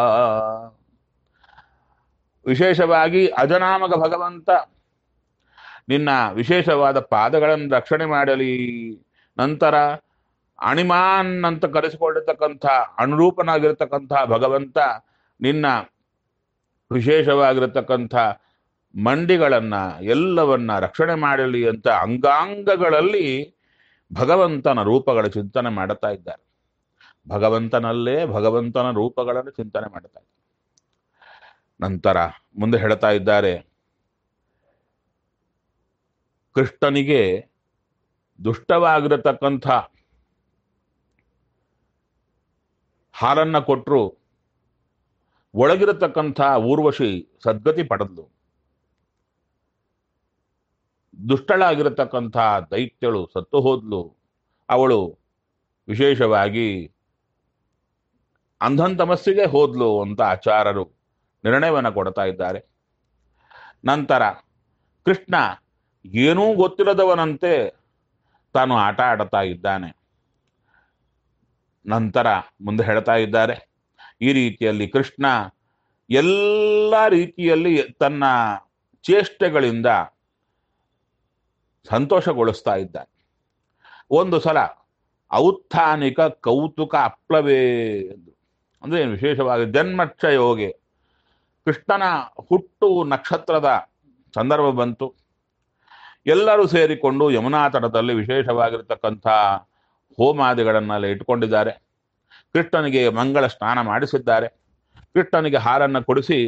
S1: ವಿಶೇಷವಾಗಿ ಅಜನಾಮಕ ಭಗವಂತ ನಿನ್ನ ವಿಶೇಷವಾದ ಪಾದಗಳನ್ನು ರಕ್ಷಣೆ ಮಾಡಲಿ ನಂತರ ಅಣಿಮಾನ್ ಅಂತ ಕರೆಸಿಕೊಂಡಿರ್ತಕ್ಕಂಥ ಅನುರೂಪನಾಗಿರ್ತಕ್ಕಂಥ ಭಗವಂತ ನಿನ್ನ ವಿಶೇಷವಾಗಿರತಕ್ಕಂಥ ಮಂಡಿಗಳನ್ನ ಎಲ್ಲವನ್ನ ರಕ್ಷಣೆ ಮಾಡಲಿ ಅಂತ ಅಂಗಾಂಗಗಳಲ್ಲಿ ಭಗವಂತನ ರೂಪಗಳ ಚಿಂತನೆ ಮಾಡುತ್ತಾ ಇದ್ದಾರೆ ಭಗವಂತನಲ್ಲೇ ಭಗವಂತನ ರೂಪಗಳನ್ನು ಚಿಂತನೆ ಮಾಡುತ್ತಾ ಇದ್ದಾರೆ ನಂತರ ಮುಂದೆ ಹೇಳ್ತಾ ಇದ್ದಾರೆ ಕೃಷ್ಣನಿಗೆ ದುಷ್ಟವಾಗಿರತಕ್ಕಂಥ ಹಾಲನ್ನ ಕೊಟ್ಟರು ಒಳಗಿರತಕ್ಕಂಥ ಊರ್ವಶಿ ಸದ್ಗತಿ ಪಡೆದ್ಲು ದುಷ್ಟಳಾಗಿರತಕ್ಕಂಥ ದೈತ್ಯಳು ಸತ್ತು ಹೋದ್ಲು ಅವಳು ವಿಶೇಷವಾಗಿ ಅಂಧನ್ ತಮಸ್ಸಿಗೆ ಹೋದ್ಲು ಅಂತ ಆಚಾರರು ನಿರ್ಣಯವನ್ನು ಕೊಡ್ತಾ ಇದ್ದಾರೆ ನಂತರ ಕೃಷ್ಣ ಏನೂ ಗೊತ್ತಿಲ್ಲದವನಂತೆ ತಾನು ಆಟ ಆಡ್ತಾ ಇದ್ದಾನೆ ನಂತರ ಮುಂದೆ ಹೇಳ್ತಾ ಇದ್ದಾರೆ ಈ ರೀತಿಯಲ್ಲಿ ಕೃಷ್ಣ ಎಲ್ಲ ರೀತಿಯಲ್ಲಿ ತನ್ನ ಚೇಷ್ಟೆಗಳಿಂದ ಸಂತೋಷಗೊಳಿಸ್ತಾ ಇದ್ದಾನೆ ಒಂದು ಸಲ ಔತ್ಥಾನಿಕ ಕೌತುಕ ಅಪ್ಲವೇ ಎಂದು ಅಂದ್ರೆ ಏನು ವಿಶೇಷವಾಗಿ ಜನ್ಮಕ್ಷ ಯೋಗೆ ಕೃಷ್ಣನ ಹುಟ್ಟು ನಕ್ಷತ್ರದ ಸಂದರ್ಭ ಬಂತು ಎಲ್ಲರೂ ಸೇರಿಕೊಂಡು ಯಮುನಾ ತಟದಲ್ಲಿ ವಿಶೇಷವಾಗಿರ್ತಕ್ಕಂಥ ಹೋಮಾದಿಗಳನ್ನೆಲ್ಲ ಇಟ್ಕೊಂಡಿದ್ದಾರೆ ಕೃಷ್ಣನಿಗೆ ಮಂಗಳ ಸ್ನಾನ ಮಾಡಿಸಿದ್ದಾರೆ ಕೃಷ್ಣನಿಗೆ ಹಾಲನ್ನು ಕೊಡಿಸಿ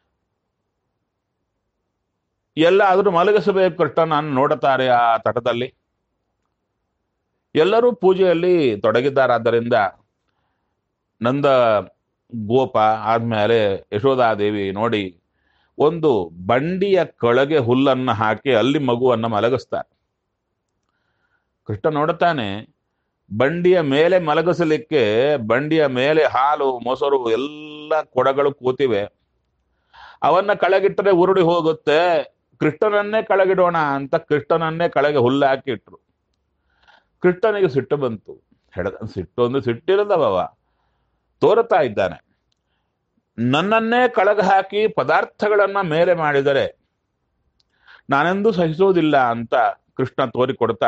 S1: ಎಲ್ಲಾದರೂ ಮಲಗಿಸಬೇಕು ಕೃಷ್ಣನನ್ನು ನೋಡುತ್ತಾರೆ ಆ ತಟದಲ್ಲಿ ಎಲ್ಲರೂ ಪೂಜೆಯಲ್ಲಿ ತೊಡಗಿದ್ದಾರಾದ್ದರಿಂದ ನಂದ ಗೋಪ ಆದ್ಮೇಲೆ ಯಶೋಧಾದೇವಿ ನೋಡಿ ಒಂದು ಬಂಡಿಯ ಕೆಳಗೆ ಹುಲ್ಲನ್ನು ಹಾಕಿ ಅಲ್ಲಿ ಮಗುವನ್ನು ಮಲಗಿಸ್ತಾರೆ ಕೃಷ್ಣ ನೋಡುತ್ತಾನೆ ಬಂಡಿಯ ಮೇಲೆ ಮಲಗಿಸಲಿಕ್ಕೆ ಬಂಡಿಯ ಮೇಲೆ ಹಾಲು ಮೊಸರು ಎಲ್ಲ ಕೊಡಗಳು ಕೂತಿವೆ ಅವನ್ನ ಕೆಳಗಿಟ್ಟರೆ ಉರುಡಿ ಹೋಗುತ್ತೆ ಕೃಷ್ಣನನ್ನೇ ಕೆಳಗಿಡೋಣ ಅಂತ ಕೃಷ್ಣನನ್ನೇ ಕೆಳಗೆ ಹುಲ್ಲು ಹಾಕಿ ಇಟ್ರು ಕೃಷ್ಣನಿಗೆ ಸಿಟ್ಟು ಬಂತು ಹೆಡ ಸಿಟ್ಟು ಒಂದು ಸಿಟ್ಟಿರದವ ತೋರುತ್ತಾ ಇದ್ದಾನೆ ನನ್ನನ್ನೇ ಕೆಳಗೆ ಹಾಕಿ ಪದಾರ್ಥಗಳನ್ನ ಮೇಲೆ ಮಾಡಿದರೆ ನಾನೆಂದೂ ಸಹಿಸೋದಿಲ್ಲ ಅಂತ ಕೃಷ್ಣ ತೋರಿಕೊಡ್ತಾ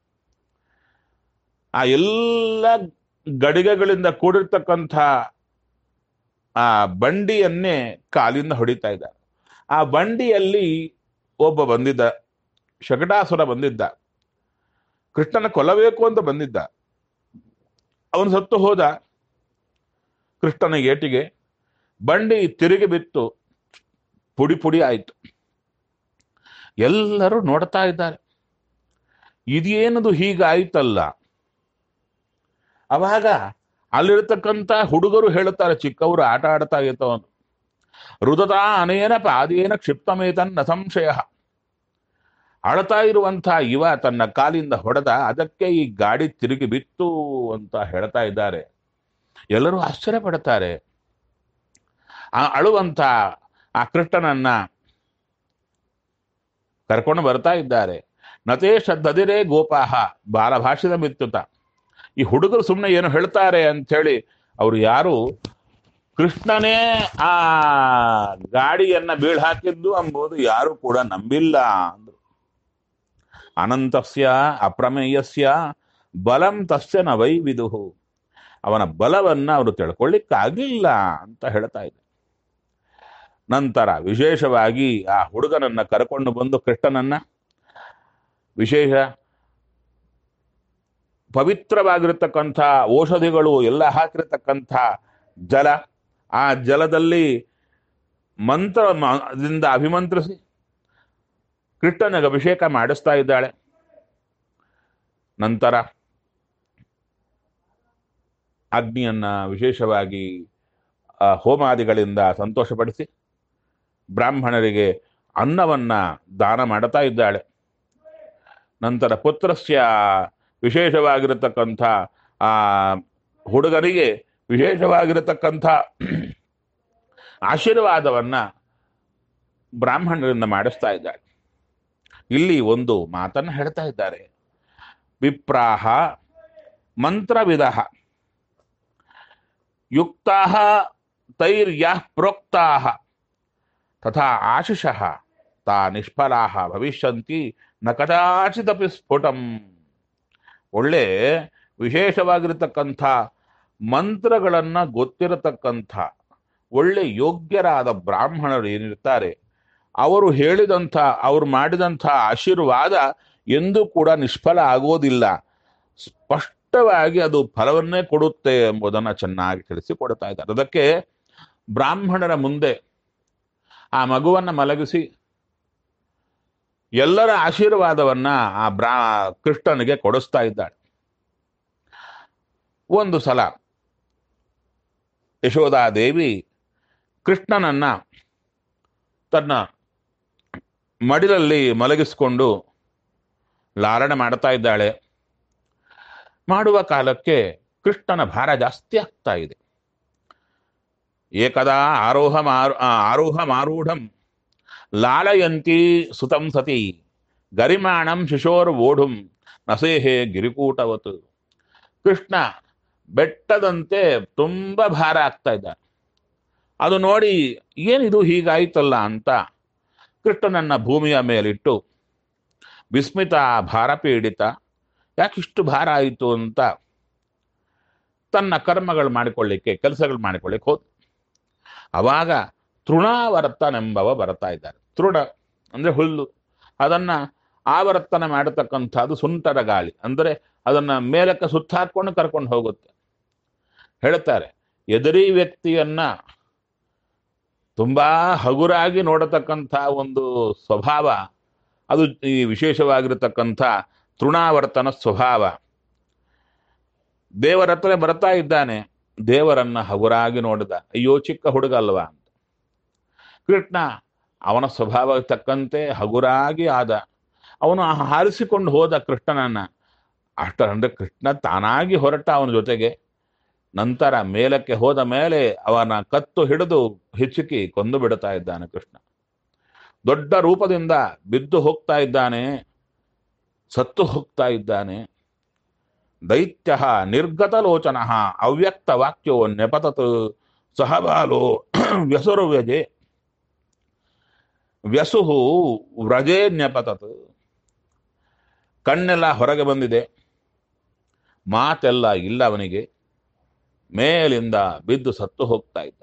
S1: ಆ ಎಲ್ಲ ಗಡಿಗೆಗಳಿಂದ ಕೂಡಿರ್ತಕ್ಕಂಥ ಆ ಬಂಡಿಯನ್ನೇ ಕಾಲಿಂದ ಹೊಡಿತಾ ಇದ್ದ ಆ ಬಂಡಿಯಲ್ಲಿ ಒಬ್ಬ ಬಂದಿದ್ದ ಶಕಟಾಸುರ ಬಂದಿದ್ದ ಕೃಷ್ಣನ ಕೊಲ್ಲಬೇಕು ಅಂತ ಬಂದಿದ್ದ ಅವನು ಸತ್ತು ಹೋದ ಕೃಷ್ಣನ ಏಟಿಗೆ ಬಂಡಿ ತಿರುಗಿ ಬಿತ್ತು ಪುಡಿ ಪುಡಿ ಆಯಿತು ಎಲ್ಲರೂ ನೋಡ್ತಾ ಇದ್ದಾರೆ ಇದೇನದು ಹೀಗಾಯ್ತಲ್ಲ ಅವಾಗ ಅಲ್ಲಿರ್ತಕ್ಕಂಥ ಹುಡುಗರು ಹೇಳುತ್ತಾರೆ ಚಿಕ್ಕವರು ಆಟ ಆಡ್ತಾ ಇರ್ತವನು ರುದತಾ ಅನೇನ ಪಾದೇನ ಕ್ಷಿಪ್ತಮೇತನ್ನ ಸಂಶಯ ಅಳತಾ ಇರುವಂಥ ಇವ ತನ್ನ ಕಾಲಿಂದ ಹೊಡೆದ ಅದಕ್ಕೆ ಈ ಗಾಡಿ ತಿರುಗಿ ಬಿತ್ತು ಅಂತ ಹೇಳ್ತಾ ಇದ್ದಾರೆ ಎಲ್ಲರೂ ಆಶ್ಚರ್ಯ ಪಡ್ತಾರೆ ಆ ಅಳುವಂತ ಆ ಕೃಷ್ಣನನ್ನ ಕರ್ಕೊಂಡು ಬರ್ತಾ ಇದ್ದಾರೆ ನತೇಶ ದದಿರೇ ಗೋಪಾಹ ಬಾಲಭಾಷದ ಮಿತ್ಯುತ ಈ ಹುಡುಗರು ಸುಮ್ಮನೆ ಏನು ಹೇಳ್ತಾರೆ ಅಂಥೇಳಿ ಅವರು ಯಾರು ಕೃಷ್ಣನೇ ಆ ಗಾಡಿಯನ್ನ ಬೀಳ್ ಹಾಕಿದ್ದು ಎಂಬುದು ಯಾರು ಕೂಡ ನಂಬಿಲ್ಲ ಅಂದ್ರು ಅನಂತಸ್ಯ ಅಪ್ರಮೇಯಸ್ಯ ಬಲಂ ತಸ್ಯ ನ ವೈ ವಿದುಹು ಅವನ ಬಲವನ್ನ ಅವರು ತಿಳ್ಕೊಳ್ಳಿಕ್ಕಾಗಿಲ್ಲ ಅಂತ ಹೇಳ್ತಾ ಇದೆ ನಂತರ ವಿಶೇಷವಾಗಿ ಆ ಹುಡುಗನನ್ನ ಕರ್ಕೊಂಡು ಬಂದು ಕೃಷ್ಣನನ್ನ ವಿಶೇಷ ಪವಿತ್ರವಾಗಿರತಕ್ಕಂಥ ಔಷಧಿಗಳು ಎಲ್ಲ ಹಾಕಿರತಕ್ಕಂಥ ಜಲ ಆ ಜಲದಲ್ಲಿ ಮಂತ್ರದಿಂದ ಅಭಿಮಂತ್ರಿಸಿ ಕೃಷ್ಣನಿಗೆ ಅಭಿಷೇಕ ಮಾಡಿಸ್ತಾ ಇದ್ದಾಳೆ ನಂತರ ಅಗ್ನಿಯನ್ನ ವಿಶೇಷವಾಗಿ ಆ, ಹೋಮಾದಿಗಳಿಂದ ಸಂತೋಷಪಡಿಸಿ ಬ್ರಾಹ್ಮಣರಿಗೆ ಅನ್ನವನ್ನ ದಾನ ಮಾಡ್ತಾ ಇದ್ದಾಳೆ ನಂತರ ಪುತ್ರಸ್ಯ ವಿಶೇಷವಾಗಿರತಕ್ಕಂಥ ಆ ಹುಡುಗರಿಗೆ ವಿಶೇಷವಾಗಿರತಕ್ಕಂಥ ಆಶೀರ್ವಾದವನ್ನ ಬ್ರಾಹ್ಮಣರಿಂದ ಮಾಡಿಸ್ತಾ ಇದ್ದಾಳೆ ಇಲ್ಲಿ ಒಂದು ಮಾತನ್ನು ಹೇಳ್ತಾ ಇದ್ದಾರೆ ವಿಪ್ರಾಹ ಮಂತ್ರವಿಧ ಯುಕ್ತಾ ತೈರ್ಯ ಪ್ರೋಕ್ತಾ ತಥಾ ಆಶಿಷಃ ತಾ ನಿಷ್ಫಲಾ ಭವಿಷ್ಯಂತಿ ನ ಕದಾಚಿದಪಿ ಸ್ಫುಟಂ ಒಳ್ಳೆ ವಿಶೇಷವಾಗಿರತಕ್ಕಂಥ ಮಂತ್ರಗಳನ್ನ ಗೊತ್ತಿರತಕ್ಕಂಥ ಒಳ್ಳೆ ಯೋಗ್ಯರಾದ ಬ್ರಾಹ್ಮಣರು ಏನಿರ್ತಾರೆ ಅವರು ಹೇಳಿದಂಥ ಅವರು ಮಾಡಿದಂಥ ಆಶೀರ್ವಾದ ಎಂದೂ ಕೂಡ ನಿಷ್ಫಲ ಆಗೋದಿಲ್ಲ ಸ್ಪಷ್ಟವಾಗಿ ಅದು ಫಲವನ್ನೇ ಕೊಡುತ್ತೆ ಎಂಬುದನ್ನು ಚೆನ್ನಾಗಿ ತಿಳಿಸಿಕೊಡ್ತಾ ಇದ್ದಾರೆ ಅದಕ್ಕೆ ಬ್ರಾಹ್ಮಣರ ಮುಂದೆ ಆ ಮಗುವನ್ನ ಮಲಗಿಸಿ ಎಲ್ಲರ ಆಶೀರ್ವಾದವನ್ನ ಆ ಬ್ರಾ ಕೃಷ್ಣನಿಗೆ ಕೊಡಿಸ್ತಾ ಇದ್ದಾಳೆ ಒಂದು ಸಲ ಯಶೋಧಾದೇವಿ ಕೃಷ್ಣನನ್ನ ತನ್ನ ಮಡಿಲಲ್ಲಿ ಮಲಗಿಸಿಕೊಂಡು ಲಾಲನೆ ಮಾಡ್ತಾ ಇದ್ದಾಳೆ ಮಾಡುವ ಕಾಲಕ್ಕೆ ಕೃಷ್ಣನ ಭಾರ ಜಾಸ್ತಿ ಆಗ್ತಾ ಇದೆ ಏಕದಾ ಆರೋಹ ಮಾರು ಆ, ಆರೋಹ ಮಾರೂಢಂ ಲಾಲಯಂತಿ ಸುತಂ ಸತಿ ಗರಿಮಾಣಂ ಶಿಶೋರ್ ಓಢುಂ ನಸೇಹೆ ಗಿರಿಕೂಟವತು ಕೃಷ್ಣ ಬೆಟ್ಟದಂತೆ ತುಂಬ ಭಾರ ಆಗ್ತಾ ಇದ್ದ ಅದು ನೋಡಿ ಏನಿದು ಹೀಗಾಯ್ತಲ್ಲ ಅಂತ ಕೃಷ್ಣನನ್ನ ಭೂಮಿಯ ಮೇಲಿಟ್ಟು ವಿಸ್ಮಿತ ಭಾರ ಪೀಡಿತ ಯಾಕಿಷ್ಟು ಭಾರ ಆಯಿತು ಅಂತ ತನ್ನ ಕರ್ಮಗಳು ಮಾಡಿಕೊಳ್ಳಿಕ್ಕೆ ಕೆಲಸಗಳು ಮಾಡಿಕೊಳ್ಳಿಕ್ಕೆ ಹೋದ ಅವಾಗ ತೃಣಾವರ್ತನೆಂಬವ ಬರ್ತಾ ಇದ್ದಾರೆ ತೃಣ ಅಂದ್ರೆ ಹುಲ್ಲು ಅದನ್ನ ಆವರ್ತನ ಮಾಡತಕ್ಕಂಥದ್ದು ಸುಂಟರ ಗಾಳಿ ಅಂದ್ರೆ ಅದನ್ನ ಮೇಲಕ್ಕೆ ಸುತ್ತಾಕೊಂಡು ಕರ್ಕೊಂಡು ಹೋಗುತ್ತೆ ಹೇಳ್ತಾರೆ ಎದುರಿ ವ್ಯಕ್ತಿಯನ್ನ ತುಂಬಾ ಹಗುರಾಗಿ ನೋಡತಕ್ಕಂಥ ಒಂದು ಸ್ವಭಾವ ಅದು ಈ ವಿಶೇಷವಾಗಿರತಕ್ಕಂಥ ತೃಣಾವರ್ತನ ಸ್ವಭಾವ ದೇವರ ಹತ್ರ ಬರ್ತಾ ಇದ್ದಾನೆ ದೇವರನ್ನ ಹಗುರಾಗಿ ನೋಡಿದ ಅಯ್ಯೋ ಚಿಕ್ಕ ಹುಡುಗ ಅಲ್ವಾ ಅಂತ ಕೃಷ್ಣ ಅವನ ಸ್ವಭಾವಕ್ಕೆ ತಕ್ಕಂತೆ ಹಗುರಾಗಿ ಆದ ಅವನು ಹಾರಿಸಿಕೊಂಡು ಹೋದ ಕೃಷ್ಣನನ್ನ ಅಷ್ಟ ಅಂದ್ರೆ ಕೃಷ್ಣ ತಾನಾಗಿ ಹೊರಟ ಅವನ ಜೊತೆಗೆ ನಂತರ ಮೇಲಕ್ಕೆ ಹೋದ ಮೇಲೆ ಅವನ ಕತ್ತು ಹಿಡಿದು ಹಿಚ್ಚುಕಿ ಕೊಂದು ಬಿಡ್ತಾ ಇದ್ದಾನೆ ಕೃಷ್ಣ ದೊಡ್ಡ ರೂಪದಿಂದ ಬಿದ್ದು ಹೋಗ್ತಾ ಇದ್ದಾನೆ ಸತ್ತು ಹೋಗ್ತಾ ಇದ್ದಾನೆ ದೈತ್ಯ ನಿರ್ಗತಲೋಚನ ಅವ್ಯಕ್ತ ವಾಕ್ಯೋ ನೆಪತತ್ ಸಹಬಾಲೋ ವ್ಯಸುರು ವ್ಯಜೆ ವ್ಯಸುಹು ವ್ರಜೇ ನ್ಯಪತತ್ ಕಣ್ಣೆಲ್ಲ ಹೊರಗೆ ಬಂದಿದೆ ಮಾತೆಲ್ಲ ಇಲ್ಲ ಅವನಿಗೆ ಮೇಲಿಂದ ಬಿದ್ದು ಸತ್ತು ಹೋಗ್ತಾ ಇದ್ದ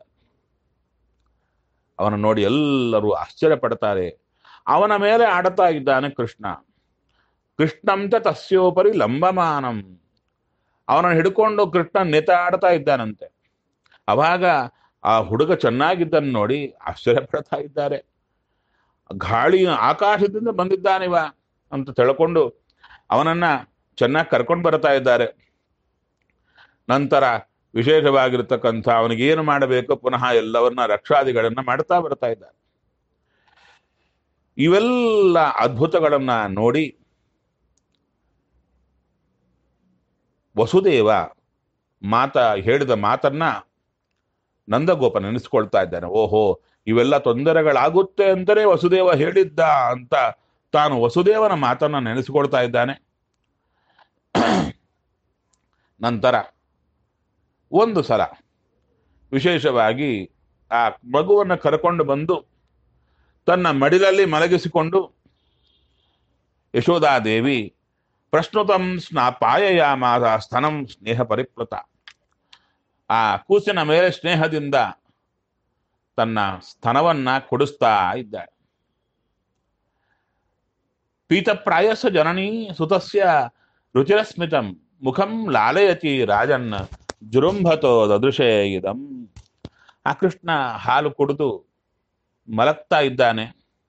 S1: ಅವನ ನೋಡಿ ಎಲ್ಲರೂ ಆಶ್ಚರ್ಯ ಪಡ್ತಾರೆ ಅವನ ಮೇಲೆ ಆಡ್ತಾ ಇದ್ದಾನೆ ಕೃಷ್ಣ ಕೃಷ್ಣಂತ ತಸ್ಯೋಪರಿ ಲಂಬಮಾನಂ ಅವನನ್ನು ಹಿಡ್ಕೊಂಡು ಕೃಷ್ಣ ನೆತ ಆಡ್ತಾ ಇದ್ದಾನಂತೆ ಅವಾಗ ಆ ಹುಡುಗ ಚೆನ್ನಾಗಿದ್ದನ್ನು ನೋಡಿ ಆಶ್ಚರ್ಯ ಪಡ್ತಾ ಇದ್ದಾರೆ ಗಾಳಿ ಆಕಾಶದಿಂದ ಬಂದಿದ್ದಾನಿವ ಅಂತ ತಿಳ್ಕೊಂಡು ಅವನನ್ನ ಚೆನ್ನಾಗಿ ಕರ್ಕೊಂಡು ಬರ್ತಾ ಇದ್ದಾರೆ ನಂತರ ವಿಶೇಷವಾಗಿರ್ತಕ್ಕಂಥ ಅವನಿಗೆ ಏನು ಮಾಡಬೇಕು ಪುನಃ ಎಲ್ಲವನ್ನ ರಕ್ಷಾದಿಗಳನ್ನ ಮಾಡ್ತಾ ಬರ್ತಾ ಇದ್ದಾರೆ ಇವೆಲ್ಲ ಅದ್ಭುತಗಳನ್ನ ನೋಡಿ ವಸುದೇವ ಮಾತ ಹೇಳಿದ ಮಾತನ್ನ ನಂದಗೋಪ ನೆನೆಸ್ಕೊಳ್ತಾ ಇದ್ದಾನೆ ಓಹೋ ಇವೆಲ್ಲ ತೊಂದರೆಗಳಾಗುತ್ತೆ ಅಂತಲೇ ವಸುದೇವ ಹೇಳಿದ್ದ ಅಂತ ತಾನು ವಸುದೇವನ ಮಾತನ್ನ ನೆನೆಸ್ಕೊಳ್ತಾ ಇದ್ದಾನೆ ನಂತರ ಒಂದು ಸಲ ವಿಶೇಷವಾಗಿ ಆ ಮಗುವನ್ನು ಕರ್ಕೊಂಡು ಬಂದು ತನ್ನ ಮಡಿಲಲ್ಲಿ ಮಲಗಿಸಿಕೊಂಡು ಯಶೋಧಾದೇವಿ ಪ್ರಶ್ನುತಂ ಸ್ನಾ ಪಾಯಯಾಮಾದ ಸ್ತನಂ ಸ್ನೇಹ ಪರಿಪ್ಲುತ ಆ ಕೂಸಿನ ಮೇಲೆ ಸ್ನೇಹದಿಂದ ತನ್ನ ಸ್ತನವನ್ನ ಕೊಡಿಸ್ತಾ ಇದ್ದಾಳೆ ಪೀತಪ್ರಾಯಸ ಜನನಿ ಸುತಸ್ಯ ರುಚಿರಸ್ಮಿತಂ ಮುಖಂ ಲಾಲಯತಿ ರಾಜನ್ ಜುರುಂಭತೋ ದದೃಶೇ ಇದಂ ಆ ಕೃಷ್ಣ ಹಾಲು ಕುಡಿದು ಮಲಗ್ತಾ ಇದ್ದಾನೆ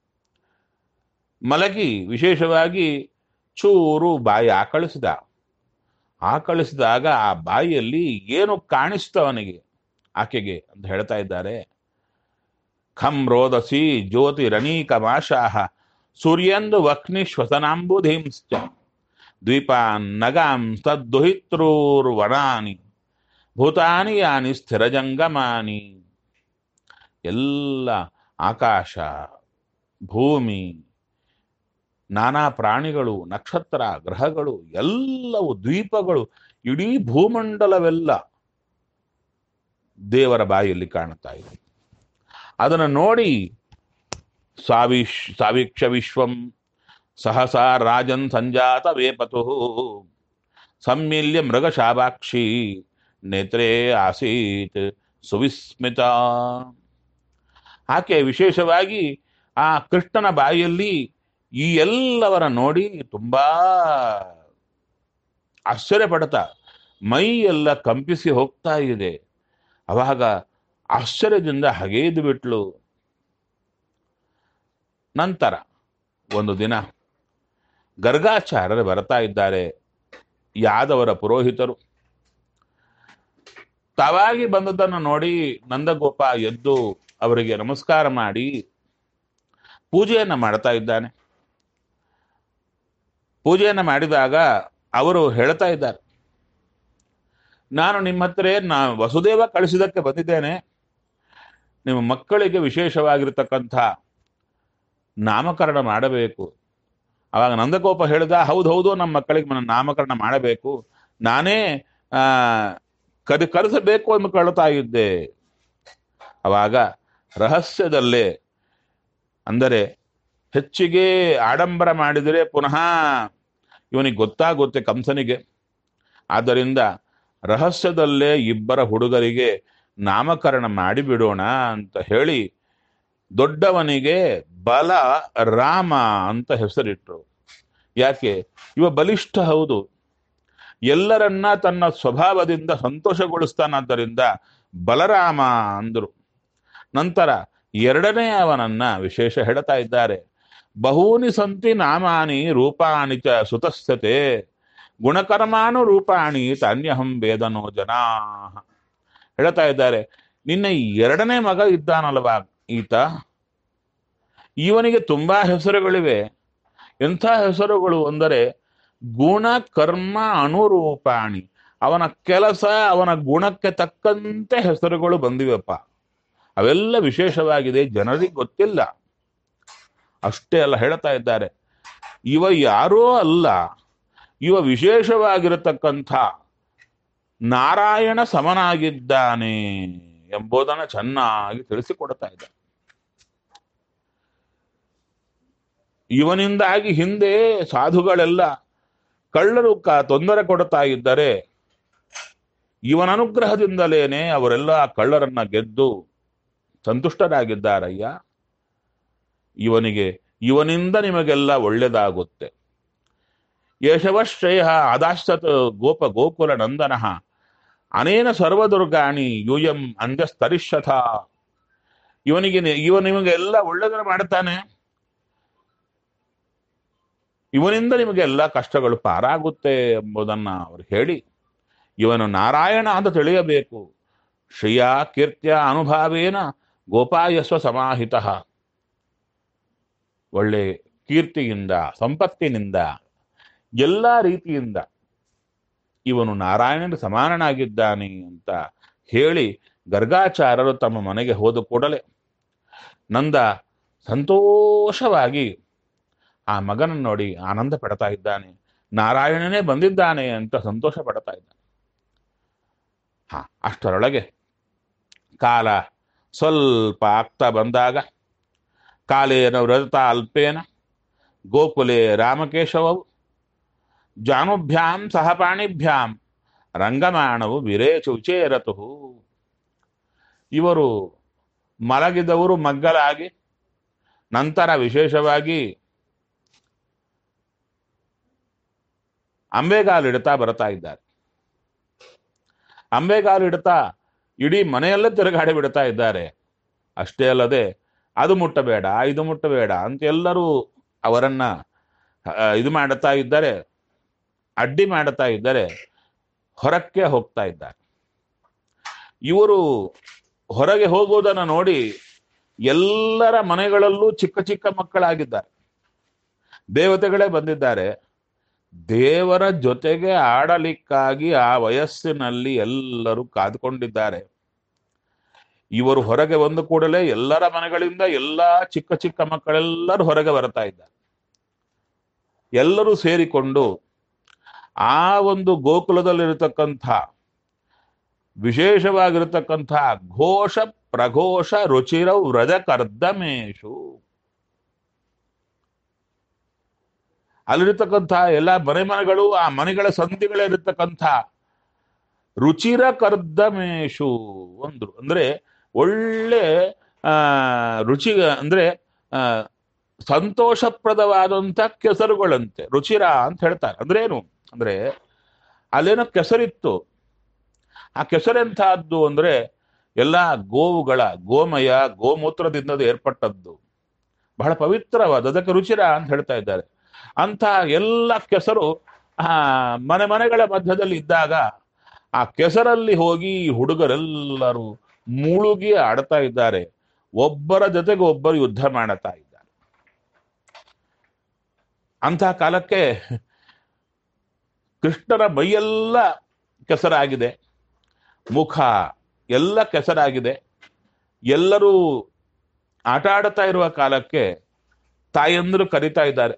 S1: ಮಲಗಿ ವಿಶೇಷವಾಗಿ ಚೂರು ಬಾಯಿ ಆಕಳಿಸಿದ ಆಕಳಿಸಿದಾಗ ಆ ಬಾಯಿಯಲ್ಲಿ ಏನು ಕಾಣಿಸ್ತವನಿಗೆ ಆಕೆಗೆ ಅಂತ ಹೇಳ್ತಾ ಇದ್ದಾರೆ ಖಂ ರೋದಸಿ ಜ್ಯೋತಿ ರಣೀಕ ಮಾಶಾಹ ಸೂರ್ಯಂದು ವಕ್ನಿ ಶ್ವಸನಾಂಬುಧೀಂಶ್ಚ ದ್ವೀಪಾನ್ ನಗಾಂ ತದ್ದುಹಿತೃರ್ವನಾನಿ ಭೂತಾನಿ ಯಾನಿ ಸ್ಥಿರಜಂಗಮಾನಿ ಎಲ್ಲ ಆಕಾಶ ಭೂಮಿ ನಾನಾ ಪ್ರಾಣಿಗಳು ನಕ್ಷತ್ರ ಗ್ರಹಗಳು ಎಲ್ಲವೂ ದ್ವೀಪಗಳು ಇಡೀ ಭೂಮಂಡಲವೆಲ್ಲ ದೇವರ ಬಾಯಲ್ಲಿ ಕಾಣುತ್ತಾ ಇದೆ ಅದನ್ನು ನೋಡಿ ಸಾವಿಶ್ ಸಾವೀಕ್ಷ ವಿಶ್ವಂ ಸಹಸಾ ರಾಜನ್ ಸಂಜಾತ ವೇಪತು ಸಮ್ಮಿಲ್ಯ ಮೃಗಶಾಭಾಕ್ಷಿ ನೇತ್ರೇ ಆಸೀತ್ ಸುವಿಸ್ಮಿತ ಆಕೆ ವಿಶೇಷವಾಗಿ ಆ ಕೃಷ್ಣನ ಬಾಯಲ್ಲಿ ಈ ಎಲ್ಲವರ ನೋಡಿ ತುಂಬಾ ಆಶ್ಚರ್ಯ ಪಡ್ತಾ ಮೈ ಎಲ್ಲ ಕಂಪಿಸಿ ಹೋಗ್ತಾ ಇದೆ ಅವಾಗ ಆಶ್ಚರ್ಯದಿಂದ ಹಗೇದು ಬಿಟ್ಲು ನಂತರ ಒಂದು ದಿನ ಗರ್ಗಾಚಾರ್ಯರು ಬರ್ತಾ ಇದ್ದಾರೆ ಯಾದವರ ಪುರೋಹಿತರು ತಾವಾಗಿ ಬಂದದ್ದನ್ನು ನೋಡಿ ನಂದಗೋಪ ಎದ್ದು ಅವರಿಗೆ ನಮಸ್ಕಾರ ಮಾಡಿ ಪೂಜೆಯನ್ನ ಮಾಡ್ತಾ ಇದ್ದಾನೆ ಪೂಜೆಯನ್ನ ಮಾಡಿದಾಗ ಅವರು ಹೇಳ್ತಾ ಇದ್ದಾರೆ ನಾನು ನಿಮ್ಮ ಹತ್ರ ನಾ ವಸುದೇವ ಕಳಿಸಿದಕ್ಕೆ ಬಂದಿದ್ದೇನೆ ನಿಮ್ಮ ಮಕ್ಕಳಿಗೆ ವಿಶೇಷವಾಗಿರ್ತಕ್ಕಂಥ ನಾಮಕರಣ ಮಾಡಬೇಕು ಅವಾಗ ನಂದಗೋಪ ಹೇಳಿದ ಹೌದು ಹೌದು ನಮ್ಮ ಮಕ್ಕಳಿಗೆ ನನ್ನ ನಾಮಕರಣ ಮಾಡಬೇಕು ನಾನೇ ಆ ಕರಿ ಕರೆಸಬೇಕು ಅಂದ್ಕೊಳ್ತಾ ಇದ್ದೆ ಅವಾಗ ರಹಸ್ಯದಲ್ಲೇ ಅಂದರೆ ಹೆಚ್ಚಿಗೆ ಆಡಂಬರ ಮಾಡಿದರೆ ಪುನಃ ಇವನಿಗೆ ಗೊತ್ತಾಗುತ್ತೆ ಕಂಸನಿಗೆ ಆದ್ದರಿಂದ ರಹಸ್ಯದಲ್ಲೇ ಇಬ್ಬರ ಹುಡುಗರಿಗೆ ನಾಮಕರಣ ಮಾಡಿಬಿಡೋಣ ಅಂತ ಹೇಳಿ ದೊಡ್ಡವನಿಗೆ ಬಲ ರಾಮ ಅಂತ ಹೆಸರಿಟ್ರು ಯಾಕೆ ಇವ ಬಲಿಷ್ಠ ಹೌದು ಎಲ್ಲರನ್ನ ತನ್ನ ಸ್ವಭಾವದಿಂದ ಸಂತೋಷಗೊಳಿಸ್ತಾನಾದ್ದರಿಂದ ಬಲರಾಮ ಅಂದರು ನಂತರ ಎರಡನೇ ಅವನನ್ನ ವಿಶೇಷ ಹೇಳ್ತಾ ಇದ್ದಾರೆ ಬಹೂನಿ ಸಂತಿ ನಾಮಾನಿ ರೂಪಾಣಿ ಚ ಸುತಸ್ಥತೆ ಗುಣಕರ್ಮಾನು ರೂಪಾಣಿ ತಾನ್ಯಹಂ ವೇದನೋ ಜನಾ ಹೇಳ್ತಾ ಇದ್ದಾರೆ ನಿನ್ನ ಈ ಎರಡನೇ ಮಗ ಇದ್ದಾನಲ್ವಾ ಈತ ಇವನಿಗೆ ತುಂಬಾ ಹೆಸರುಗಳಿವೆ ಎಂಥ ಹೆಸರುಗಳು ಅಂದರೆ ಗುಣ ಕರ್ಮ ಅನುರೂಪಾಣಿ ಅವನ ಕೆಲಸ ಅವನ ಗುಣಕ್ಕೆ ತಕ್ಕಂತೆ ಹೆಸರುಗಳು ಬಂದಿವೆಪ್ಪ ಅವೆಲ್ಲ ವಿಶೇಷವಾಗಿದೆ ಜನರಿಗೆ ಗೊತ್ತಿಲ್ಲ ಅಷ್ಟೇ ಅಲ್ಲ ಹೇಳ್ತಾ ಇದ್ದಾರೆ ಇವ ಯಾರೋ ಅಲ್ಲ ಇವ ವಿಶೇಷವಾಗಿರತಕ್ಕಂಥ ನಾರಾಯಣ ಸಮನಾಗಿದ್ದಾನೆ ಎಂಬುದನ್ನು ಚೆನ್ನಾಗಿ ತಿಳಿಸಿಕೊಡ್ತಾ ಇದ್ದಾರೆ ಇವನಿಂದಾಗಿ ಹಿಂದೆ ಸಾಧುಗಳೆಲ್ಲ ಕಳ್ಳರು ಕ ತೊಂದರೆ ಕೊಡ್ತಾ ಇದ್ದರೆ ಇವನ ಅನುಗ್ರಹದಿಂದಲೇನೆ ಅವರೆಲ್ಲ ಆ ಕಳ್ಳರನ್ನ ಗೆದ್ದು ಸಂತುಷ್ಟರಾಗಿದ್ದಾರಯ್ಯ ಇವನಿಗೆ ಇವನಿಂದ ನಿಮಗೆಲ್ಲ ಒಳ್ಳೆದಾಗುತ್ತೆ ಯಶವಶ್ರೇಯ ಅದಾಶ್ಚತ್ ಗೋಪ ಗೋಕುಲ ನಂದನಃ ಅನೇನ ಸರ್ವದುರ್ಗಾಣಿ ಯೂಯಂ ಅಂಜಸ್ತರಿಷ್ಯಥ ಇವನಿಗೆ ನಿ- ಇವ ನಿಮಗೆ ಎಲ್ಲ ಒಳ್ಳೆದನ್ನು ಮಾಡ್ತಾನೆ ಇವನಿಂದ ನಿಮಗೆ ಎಲ್ಲ ಕಷ್ಟಗಳು ಪಾರಾಗುತ್ತೆ ಎಂಬುದನ್ನ ಅವರು ಹೇಳಿ ಇವನು ನಾರಾಯಣ ಅಂತ ತಿಳಿಯಬೇಕು ಶ್ರಿಯ ಕೀರ್ತ್ಯ ಅನುಭಾವೇನ ಗೋಪಾಯಸ್ವ ಸಮಾಹಿತ ಒಳ್ಳೆ ಕೀರ್ತಿಯಿಂದ ಸಂಪತ್ತಿನಿಂದ ಎಲ್ಲ ರೀತಿಯಿಂದ ಇವನು ನಾರಾಯಣನ ಸಮಾನನಾಗಿದ್ದಾನೆ ಅಂತ ಹೇಳಿ ಗರ್ಗಾಚಾರ್ಯರು ತಮ್ಮ ಮನೆಗೆ ಹೋದ ಕೂಡಲೇ ನಂದ ಸಂತೋಷವಾಗಿ ಆ ಮಗನನ್ನು ನೋಡಿ ಆನಂದ ಪಡ್ತಾ ಇದ್ದಾನೆ ನಾರಾಯಣನೇ ಬಂದಿದ್ದಾನೆ ಅಂತ ಸಂತೋಷ ಪಡ್ತಾ ಇದ್ದಾನೆ ಹಾ ಅಷ್ಟರೊಳಗೆ ಕಾಲ ಸ್ವಲ್ಪ ಆಗ್ತಾ ಬಂದಾಗ ಕಾಲೇನ ವ್ರತ ಅಲ್ಪೇನ ಗೋಕುಲೆ ರಾಮಕೇಶವವು ಜಾನುಭ್ಯಾಂ ಸಹಪಾಣಿಭ್ಯಾಂ ರಂಗಮಾಣವು ವಿರೇಚು ವಿಚೇರತು ಇವರು ಮಲಗಿದವರು ಮಗ್ಗಲಾಗಿ ನಂತರ ವಿಶೇಷವಾಗಿ ಅಂಬೆಗಾಲಿಡ್ತಾ ಬರ್ತಾ ಇದ್ದಾರೆ ಅಂಬೆಗಾಲಿಡ್ತಾ ಇಡೀ ಮನೆಯಲ್ಲೇ ತಿರುಗಾಡಿ ಬಿಡ್ತಾ ಇದ್ದಾರೆ ಅಷ್ಟೇ ಅಲ್ಲದೆ ಅದು ಮುಟ್ಟಬೇಡ ಇದು ಮುಟ್ಟಬೇಡ ಅಂತ ಎಲ್ಲರೂ ಅವರನ್ನ ಆ, ಇದು ಮಾಡುತ್ತಾ ಇದ್ದಾರೆ ಅಡ್ಡಿ ಮಾಡುತ್ತಾ ಇದ್ದಾರೆ ಹೊರಕ್ಕೆ ಹೋಗ್ತಾ ಇದ್ದಾರೆ ಇವರು ಹೊರಗೆ ಹೋಗುವುದನ್ನು ನೋಡಿ ಎಲ್ಲರ ಮನೆಗಳಲ್ಲೂ ಚಿಕ್ಕ ಚಿಕ್ಕ ಮಕ್ಕಳಾಗಿದ್ದಾರೆ ದೇವತೆಗಳೇ ಬಂದಿದ್ದಾರೆ ದೇವರ ಜೊತೆಗೆ ಆಡಲಿಕ್ಕಾಗಿ ಆ ವಯಸ್ಸಿನಲ್ಲಿ ಎಲ್ಲರೂ ಕಾದುಕೊಂಡಿದ್ದಾರೆ ಇವರು ಹೊರಗೆ ಬಂದ ಕೂಡಲೇ ಎಲ್ಲರ ಮನೆಗಳಿಂದ ಎಲ್ಲಾ ಚಿಕ್ಕ ಚಿಕ್ಕ ಮಕ್ಕಳೆಲ್ಲರೂ ಹೊರಗೆ ಬರ್ತಾ ಇದ್ದಾರೆ ಎಲ್ಲರೂ ಸೇರಿಕೊಂಡು ಆ ಒಂದು ಗೋಕುಲದಲ್ಲಿರತಕ್ಕಂಥ ವಿಶೇಷವಾಗಿರತಕ್ಕಂಥ ಘೋಷ ಪ್ರಘೋಷ ರುಚಿರ ವ್ರಜ ಕರ್ದಮೇಶು ಅಲ್ಲಿರತಕ್ಕಂಥ ಎಲ್ಲ ಮನೆ ಮನೆಗಳು ಆ ಮನೆಗಳ ಸಂಧಿಗಳಿರತಕ್ಕಂಥ ರುಚಿರ ಕರ್ದಮೇಶು ಒಂದು ಅಂದ್ರೆ ಒಳ್ಳೆ ಆ ರುಚಿ ಅಂದ್ರೆ ಆ ಸಂತೋಷಪ್ರದವಾದಂಥ ಕೆಸರುಗಳಂತೆ ರುಚಿರ ಅಂತ ಹೇಳ್ತಾರೆ ಅಂದ್ರೆ ಏನು ಅಂದ್ರೆ ಅಲ್ಲೇನೋ ಕೆಸರಿತ್ತು ಆ ಕೆಸರೆಂತಹದ್ದು ಅಂದ್ರೆ ಎಲ್ಲ ಗೋವುಗಳ ಗೋಮಯ ಗೋಮೂತ್ರದಿಂದ ಅದು ಏರ್ಪಟ್ಟದ್ದು ಬಹಳ ಪವಿತ್ರವಾದ ಅದಕ್ಕೆ ರುಚಿರ ಅಂತ ಹೇಳ್ತಾ ಇದ್ದಾರೆ ಅಂತ ಎಲ್ಲ ಕೆಸರು ಆ ಮನೆ ಮನೆಗಳ ಮಧ್ಯದಲ್ಲಿ ಇದ್ದಾಗ ಆ ಕೆಸರಲ್ಲಿ ಹೋಗಿ ಈ ಹುಡುಗರೆಲ್ಲರೂ ಮುಳುಗಿ ಆಡ್ತಾ ಇದ್ದಾರೆ ಒಬ್ಬರ ಜೊತೆಗೆ ಒಬ್ಬರು ಯುದ್ಧ ಮಾಡುತ್ತಾ ಇದ್ದಾರೆ ಅಂತಹ ಕಾಲಕ್ಕೆ ಕೃಷ್ಣನ ಮೈಯೆಲ್ಲ ಕೆಸರಾಗಿದೆ ಮುಖ ಎಲ್ಲ ಕೆಸರಾಗಿದೆ ಎಲ್ಲರೂ ಆಟ ಆಡುತ್ತಾ ಇರುವ ಕಾಲಕ್ಕೆ ತಾಯಂದರು ಕರಿತಾ ಇದ್ದಾರೆ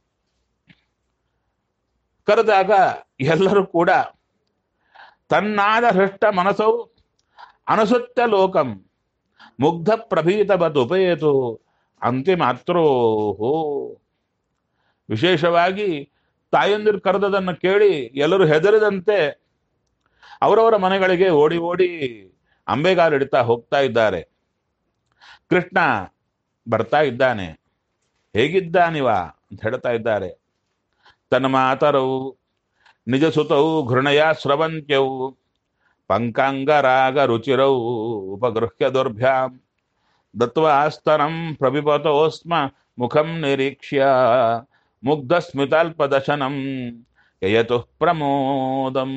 S1: ಕರೆದಾಗ ಎಲ್ಲರೂ ಕೂಡ ತನ್ನಾದ ಹೃಷ್ಟ ಮನಸ್ಸವು ಅನಸುತ್ತ ಲೋಕಂ ಮುಗ್ಧ ಪ್ರಭೀತವತ್ ಉಪೇತು ಅಂತಿಮಾತ್ರೋಹೋ ವಿಶೇಷವಾಗಿ ತಾಯಂದಿರು ಕರೆದದನ್ನು ಕೇಳಿ ಎಲ್ಲರೂ ಹೆದರಿದಂತೆ ಅವರವರ ಮನೆಗಳಿಗೆ ಓಡಿ ಓಡಿ ಅಂಬೆಗಾಲಿಡ್ತಾ ಹೋಗ್ತಾ ಇದ್ದಾರೆ ಕೃಷ್ಣ ಬರ್ತಾ ಇದ್ದಾನೆ ಹೇಗಿದ್ದಾನಿವ ಅಂತ ಹೇಳ್ತಾ ಇದ್ದಾರೆ ತನ್ನ ಮಾತರವು ನಿಜ ಸುತವು ಘೃಣಯ ಸ್ರವಂತ್ಯವು ಪಂಕಾಂಗರಾಗ ರುಚಿರವು ಉಪಗೃಹ್ಯ ದುರ್ಭ್ಯಾಂ ದತ್ವಾಸ್ತನಂ ಪ್ರವಿಪತೋಸ್ಮ ಮುಖಂ ನಿರೀಕ್ಷ್ಯ ಮುಗ್ಧ ಸ್ಮಿತಾಲ್ಪದಶನಂ ಯಯತು ಪ್ರಮೋದಂ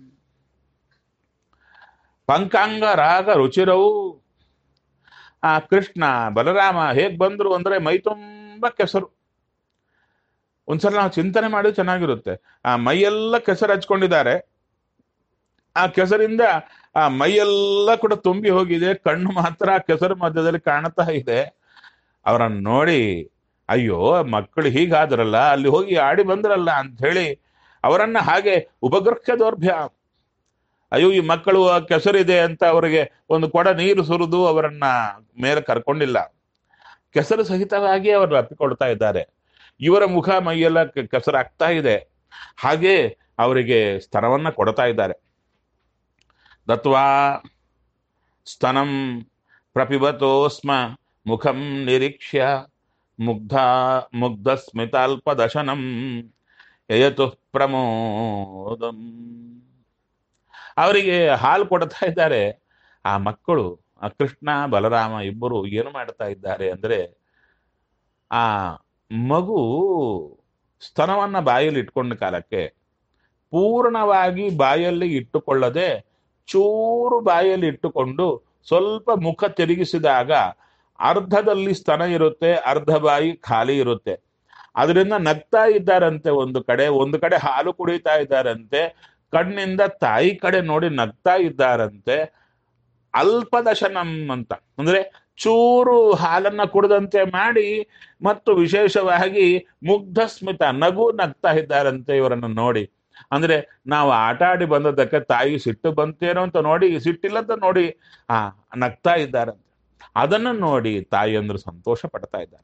S1: ಪಂಕಾಂಗ ರಾಗ ರುಚಿರವು ಆ ಕೃಷ್ಣ ಬಲರಾಮ ಹೇಗ್ ಬಂದ್ರು ಅಂದ್ರೆ ಮೈ ತುಂಬ ಕೆಸರು ಒಂದ್ಸಲ ನಾವು ಚಿಂತನೆ ಮಾಡಿ ಚೆನ್ನಾಗಿರುತ್ತೆ ಆ ಮೈಯೆಲ್ಲ ಕೆಸರು ಹಚ್ಕೊಂಡಿದ್ದಾರೆ ಆ ಕೆಸರಿಂದ ಆ ಮೈಯೆಲ್ಲ ಕೂಡ ತುಂಬಿ ಹೋಗಿದೆ ಕಣ್ಣು ಮಾತ್ರ ಆ ಕೆಸರು ಮಧ್ಯದಲ್ಲಿ ಕಾಣ್ತಾ ಇದೆ ಅವರನ್ನು ನೋಡಿ ಅಯ್ಯೋ ಮಕ್ಕಳು ಹೀಗಾದ್ರಲ್ಲ ಅಲ್ಲಿ ಹೋಗಿ ಆಡಿ ಬಂದ್ರಲ್ಲ ಅಂತ ಹೇಳಿ ಅವರನ್ನ ಹಾಗೆ ಉಪಗೃಹ್ಯ ದೌರ್ಭ್ಯ ಅಯ್ಯೋ ಈ ಮಕ್ಕಳು ಆ ಕೆಸರಿದೆ ಅಂತ ಅವರಿಗೆ ಒಂದು ಕೊಡ ನೀರು ಸುರಿದು ಅವರನ್ನ ಮೇಲೆ ಕರ್ಕೊಂಡಿಲ್ಲ ಕೆಸರು ಸಹಿತವಾಗಿ ಅವರು ಅಪ್ಪಿಕೊಳ್ತಾ ಇದ್ದಾರೆ ಇವರ ಮುಖ ಮೈಯೆಲ್ಲ ಕೆ- ಕೆಸರಾಗ್ತಾ ಇದೆ ಹಾಗೆ ಅವರಿಗೆ ಸ್ತನವನ್ನ ಕೊಡ್ತಾ ಇದ್ದಾರೆ ದತ್ವಾ ಸ್ತನಂ ಪ್ರಪಿಬತೋ ಸ್ಮ ಮುಖಂ ನಿರೀಕ್ಷ್ಯ ಮುಗ್ಧ ಮುಗ್ಧ ಸ್ಮಿತಾಲ್ಪದಶನಂ ಯಯತು ಪ್ರಮೋದಂ ಅವರಿಗೆ ಹಾಲು ಕೊಡ್ತಾ ಇದ್ದಾರೆ ಆ ಮಕ್ಕಳು ಆ ಕೃಷ್ಣ ಬಲರಾಮ ಇಬ್ಬರು ಏನು ಮಾಡ್ತಾ ಇದ್ದಾರೆ ಅಂದ್ರೆ ಆ ಮಗು ಸ್ತನವನ್ನ ಬಾಯಲ್ಲಿ ಇಟ್ಕೊಂಡ ಕಾಲಕ್ಕೆ ಪೂರ್ಣವಾಗಿ ಬಾಯಲ್ಲಿ ಇಟ್ಟುಕೊಳ್ಳದೆ ಚೂರು ಬಾಯಲ್ಲಿ ಇಟ್ಟುಕೊಂಡು ಸ್ವಲ್ಪ ಮುಖ ತಿರುಗಿಸಿದಾಗ ಅರ್ಧದಲ್ಲಿ ಸ್ತನ ಇರುತ್ತೆ ಅರ್ಧ ಬಾಯಿ ಖಾಲಿ ಇರುತ್ತೆ ಅದರಿಂದ ನಗ್ತಾ ಇದ್ದಾರಂತೆ ಒಂದು ಕಡೆ ಒಂದು ಕಡೆ ಹಾಲು ಕುಡಿತಾ ಇದ್ದಾರಂತೆ ಕಣ್ಣಿಂದ ತಾಯಿ ಕಡೆ ನೋಡಿ ನಗ್ತಾ ಇದ್ದಾರಂತೆ ಅಲ್ಪದಶನಂ ಅಂತ ಅಂದ್ರೆ ಚೂರು ಹಾಲನ್ನ ಕುಡದಂತೆ ಮಾಡಿ ಮತ್ತು ವಿಶೇಷವಾಗಿ ಮುಗ್ಧ ಸ್ಮಿತ ನಗು ನಗ್ತಾ ಇದ್ದಾರಂತೆ ಇವರನ್ನು ನೋಡಿ ಅಂದ್ರೆ ನಾವು ಆಟ ಆಡಿ ಬಂದದ್ದಕ್ಕೆ ತಾಯಿ ಸಿಟ್ಟು ಬಂತೇನೋ ಅಂತ ನೋಡಿ ಸಿಟ್ಟಿಲ್ಲದ ನೋಡಿ ಆ ನಗ್ತಾ ಇದ್ದಾರಂತೆ ಅದನ್ನು ನೋಡಿ ತಾಯಿಯಂದ್ರು ಸಂತೋಷ ಪಡ್ತಾ ಇದ್ದಾರೆ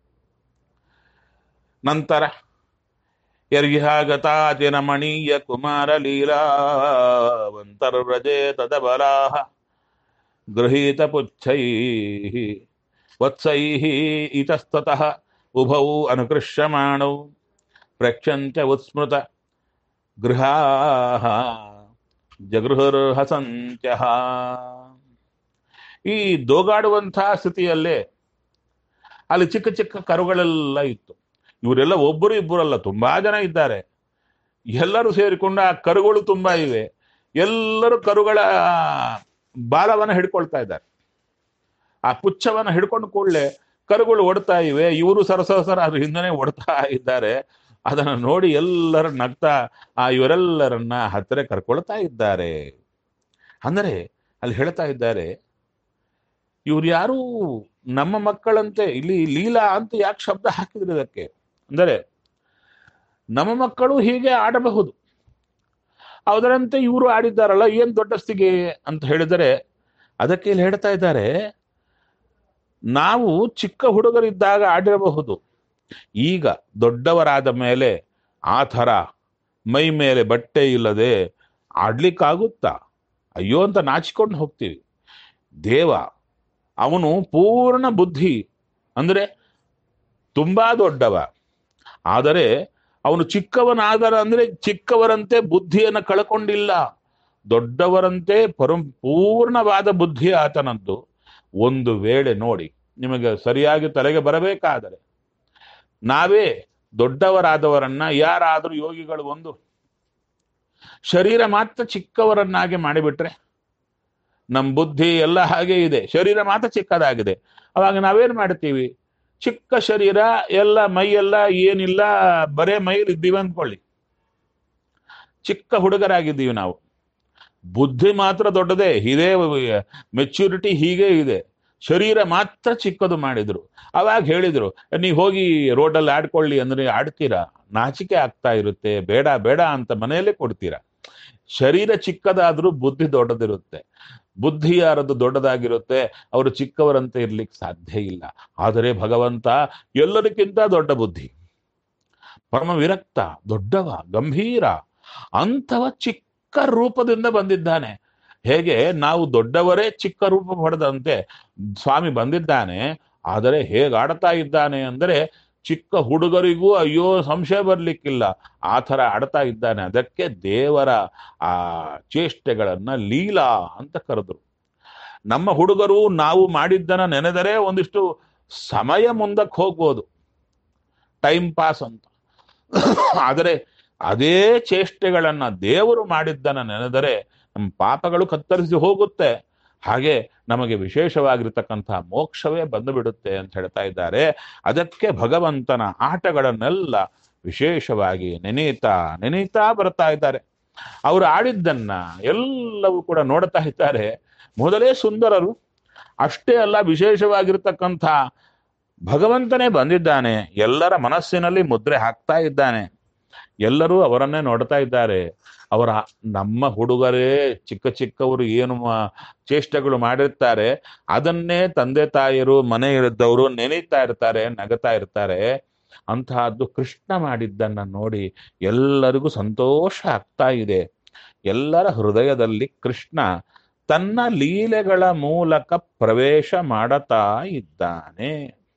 S1: ನಂತರ ಯರ್ಯಾಗತಾತಿ ರಮಣೀಯ ಕುಮಾರ ಲೀಲಾವಂತರ್ವ್ರಜೆ ತದಬಲಾಹ ಗೃಹೀತ ಪುಚ್ಛೈ ವತ್ಸೈ ಇತಸ್ತತಃ ಉಭೌ ಅನುಕೃಷ್ಯಮಾಣೌ ಪ್ರಕ್ಷಂತ್ಯ ಉತ್ಸ್ಮೃತ ಗೃಹಾ ಜಗೃಹರ್ಹಸಂತ್ಯ ಈ ದೋಗಾಡುವಂತಹ ಸ್ಥಿತಿಯಲ್ಲೇ ಅಲ್ಲಿ ಚಿಕ್ಕ ಚಿಕ್ಕ ಕರುಗಳೆಲ್ಲ ಇತ್ತು ಇವರೆಲ್ಲ ಒಬ್ಬರು ಇಬ್ಬರಲ್ಲ ತುಂಬಾ ಜನ ಇದ್ದಾರೆ ಎಲ್ಲರೂ ಸೇರಿಕೊಂಡು ಆ ಕರುಗಳು ತುಂಬಾ ಇವೆ ಎಲ್ಲರೂ ಕರುಗಳ ಬಾಲವನ್ನ ಹಿಡ್ಕೊಳ್ತಾ ಇದ್ದಾರೆ ಆ ಪುಚ್ಛವನ್ನ ಹಿಡ್ಕೊಂಡು ಕೂಡಲೇ ಕರುಗಳು ಓಡ್ತಾ ಇವೆ ಇವರು ಸರಸರ ಅದ್ರ ಹಿಂದನೆ ಓಡ್ತಾ ಇದ್ದಾರೆ ಅದನ್ನ ನೋಡಿ ಎಲ್ಲರ ನಗ್ತಾ ಆ ಇವರೆಲ್ಲರನ್ನ ಹತ್ತಿರ ಕರ್ಕೊಳ್ತಾ ಇದ್ದಾರೆ ಅಂದರೆ ಅಲ್ಲಿ ಹೇಳ್ತಾ ಇದ್ದಾರೆ ಇವ್ರು ಯಾರು ನಮ್ಮ ಮಕ್ಕಳಂತೆ ಇಲ್ಲಿ ಲೀಲಾ ಅಂತ ಯಾಕೆ ಶಬ್ದ ಹಾಕಿದ್ರು ಇದಕ್ಕೆ ಅಂದರೆ ನಮ್ಮ ಮಕ್ಕಳು ಹೀಗೆ ಆಡಬಹುದು ಅದರಂತೆ ಇವರು ಆಡಿದ್ದಾರಲ್ಲ ಏನ್ ದೊಡ್ಡಸ್ತಿಗೆ ಅಂತ ಹೇಳಿದರೆ ಅದಕ್ಕೆ ಇಲ್ಲಿ ಹೇಳ್ತಾ ಇದ್ದಾರೆ ನಾವು ಚಿಕ್ಕ ಹುಡುಗರಿದ್ದಾಗ ಆಡಿರಬಹುದು ಈಗ ದೊಡ್ಡವರಾದ ಮೇಲೆ ಆ ಥರ ಮೈ ಮೇಲೆ ಬಟ್ಟೆ ಇಲ್ಲದೆ ಆಡ್ಲಿಕ್ಕಾಗುತ್ತಾ ಅಯ್ಯೋ ಅಂತ ನಾಚಿಕೊಂಡು ಹೋಗ್ತೀವಿ ದೇವ ಅವನು ಪೂರ್ಣ ಬುದ್ಧಿ ಅಂದ್ರೆ ತುಂಬಾ ದೊಡ್ಡವ ಆದರೆ ಅವನು ಚಿಕ್ಕವನಾದರ ಅಂದ್ರೆ ಚಿಕ್ಕವರಂತೆ ಬುದ್ಧಿಯನ್ನು ಕಳ್ಕೊಂಡಿಲ್ಲ ದೊಡ್ಡವರಂತೆ ಪರಂ ಪೂರ್ಣವಾದ ಬುದ್ಧಿ ಆತನದ್ದು ಒಂದು ವೇಳೆ ನೋಡಿ ನಿಮಗೆ ಸರಿಯಾಗಿ ತಲೆಗೆ ಬರಬೇಕಾದರೆ ನಾವೇ ದೊಡ್ಡವರಾದವರನ್ನ ಯಾರಾದರೂ ಯೋಗಿಗಳು ಒಂದು ಶರೀರ ಮಾತ್ರ ಚಿಕ್ಕವರನ್ನಾಗಿ ಮಾಡಿಬಿಟ್ರೆ ನಮ್ಮ ಬುದ್ಧಿ ಎಲ್ಲ ಹಾಗೆ ಇದೆ ಶರೀರ ಮಾತ್ರ ಚಿಕ್ಕದಾಗಿದೆ ಅವಾಗ ನಾವೇನ್ ಮಾಡ್ತೀವಿ ಚಿಕ್ಕ ಶರೀರ ಎಲ್ಲ ಮೈಯೆಲ್ಲ ಏನಿಲ್ಲ ಬರೇ ಮೈಲಿ ಇದ್ದೀವಿ ಅಂದ್ಕೊಳ್ಳಿ ಚಿಕ್ಕ ಹುಡುಗರಾಗಿದ್ದೀವಿ ನಾವು ಬುದ್ಧಿ ಮಾತ್ರ ದೊಡ್ಡದೇ ಇದೇ ಮೆಚ್ಯೂರಿಟಿ ಹೀಗೆ ಇದೆ ಶರೀರ ಮಾತ್ರ ಚಿಕ್ಕದು ಮಾಡಿದ್ರು ಅವಾಗ ಹೇಳಿದ್ರು ನೀವು ಹೋಗಿ ರೋಡಲ್ಲಿ ಆಡ್ಕೊಳ್ಳಿ ಅಂದ್ರೆ ಆಡ್ತೀರಾ ನಾಚಿಕೆ ಆಗ್ತಾ ಇರುತ್ತೆ ಬೇಡ ಬೇಡ ಅಂತ ಮನೆಯಲ್ಲೇ ಕೊಡ್ತೀರಾ ಶರೀರ ಚಿಕ್ಕದಾದ್ರೂ ಬುದ್ಧಿ ದೊಡ್ಡದಿರುತ್ತೆ ಬುದ್ಧಿ ಯಾರದ್ದು ದೊಡ್ಡದಾಗಿರುತ್ತೆ ಅವರು ಚಿಕ್ಕವರಂತೆ ಇರ್ಲಿಕ್ಕೆ ಸಾಧ್ಯ ಇಲ್ಲ ಆದರೆ ಭಗವಂತ ಎಲ್ಲರಿಗಿಂತ ದೊಡ್ಡ ಬುದ್ಧಿ ಪರಮ ವಿರಕ್ತ ದೊಡ್ಡವ ಗಂಭೀರ ಅಂಥವ ಚಿಕ್ಕ ರೂಪದಿಂದ ಬಂದಿದ್ದಾನೆ ಹೇಗೆ ನಾವು ದೊಡ್ಡವರೇ ಚಿಕ್ಕ ರೂಪ ಪಡೆದಂತೆ ಸ್ವಾಮಿ ಬಂದಿದ್ದಾನೆ ಆದರೆ ಹೇಗೆ ಆಡ್ತಾ ಇದ್ದಾನೆ ಅಂದರೆ ಚಿಕ್ಕ ಹುಡುಗರಿಗೂ ಅಯ್ಯೋ ಸಂಶಯ ಬರ್ಲಿಕ್ಕಿಲ್ಲ ಆ ಥರ ಆಡ್ತಾ ಇದ್ದಾನೆ ಅದಕ್ಕೆ ದೇವರ ಆ ಚೇಷ್ಟೆಗಳನ್ನ ಲೀಲಾ ಅಂತ ಕರೆದ್ರು ನಮ್ಮ ಹುಡುಗರು ನಾವು ಮಾಡಿದ್ದನ್ನ ನೆನೆದರೆ ಒಂದಿಷ್ಟು ಸಮಯ ಮುಂದಕ್ಕೆ ಹೋಗ್ಬೋದು ಟೈಮ್ ಪಾಸ್ ಅಂತ ಆದರೆ ಅದೇ ಚೇಷ್ಟೆಗಳನ್ನ ದೇವರು ಮಾಡಿದ್ದನ್ನ ನೆನೆದರೆ ನಮ್ಮ ಪಾಪಗಳು ಕತ್ತರಿಸಿ ಹೋಗುತ್ತೆ ಹಾಗೆ ನಮಗೆ ವಿಶೇಷವಾಗಿರ್ತಕ್ಕಂತಹ ಮೋಕ್ಷವೇ ಬಂದು ಬಿಡುತ್ತೆ ಅಂತ ಹೇಳ್ತಾ ಇದ್ದಾರೆ ಅದಕ್ಕೆ ಭಗವಂತನ ಆಟಗಳನ್ನೆಲ್ಲ ವಿಶೇಷವಾಗಿ ನೆನೀತಾ ನೆನೀತಾ ಬರ್ತಾ ಇದ್ದಾರೆ ಅವರು ಆಡಿದ್ದನ್ನ ಎಲ್ಲವೂ ಕೂಡ ನೋಡ್ತಾ ಇದ್ದಾರೆ ಮೊದಲೇ ಸುಂದರರು ಅಷ್ಟೇ ಅಲ್ಲ ವಿಶೇಷವಾಗಿರ್ತಕ್ಕಂಥ ಭಗವಂತನೇ ಬಂದಿದ್ದಾನೆ ಎಲ್ಲರ ಮನಸ್ಸಿನಲ್ಲಿ ಮುದ್ರೆ ಹಾಕ್ತಾ ಇದ್ದಾನೆ ಎಲ್ಲರೂ ಅವರನ್ನೇ ನೋಡ್ತಾ ಇದ್ದಾರೆ ಅವರ ನಮ್ಮ ಹುಡುಗರೇ ಚಿಕ್ಕ ಚಿಕ್ಕವರು ಏನು ಮಾ- ಚೇಷ್ಟೆಗಳು ಮಾಡಿರ್ತಾರೆ ಅದನ್ನೇ ತಂದೆ ತಾಯಿಯರು ಮನೆ ಇದ್ದವರು ನೆನೀತಾ ಇರ್ತಾರೆ ನಗತಾ ಇರ್ತಾರೆ ಅಂತಹದ್ದು ಕೃಷ್ಣ ಮಾಡಿದ್ದನ್ನ ನೋಡಿ ಎಲ್ಲರಿಗೂ ಸಂತೋಷ ಆಗ್ತಾ ಇದೆ ಎಲ್ಲರ ಹೃದಯದಲ್ಲಿ ಕೃಷ್ಣ ತನ್ನ ಲೀಲೆಗಳ ಮೂಲಕ ಪ್ರವೇಶ ಮಾಡತಾ ಇದ್ದಾನೆ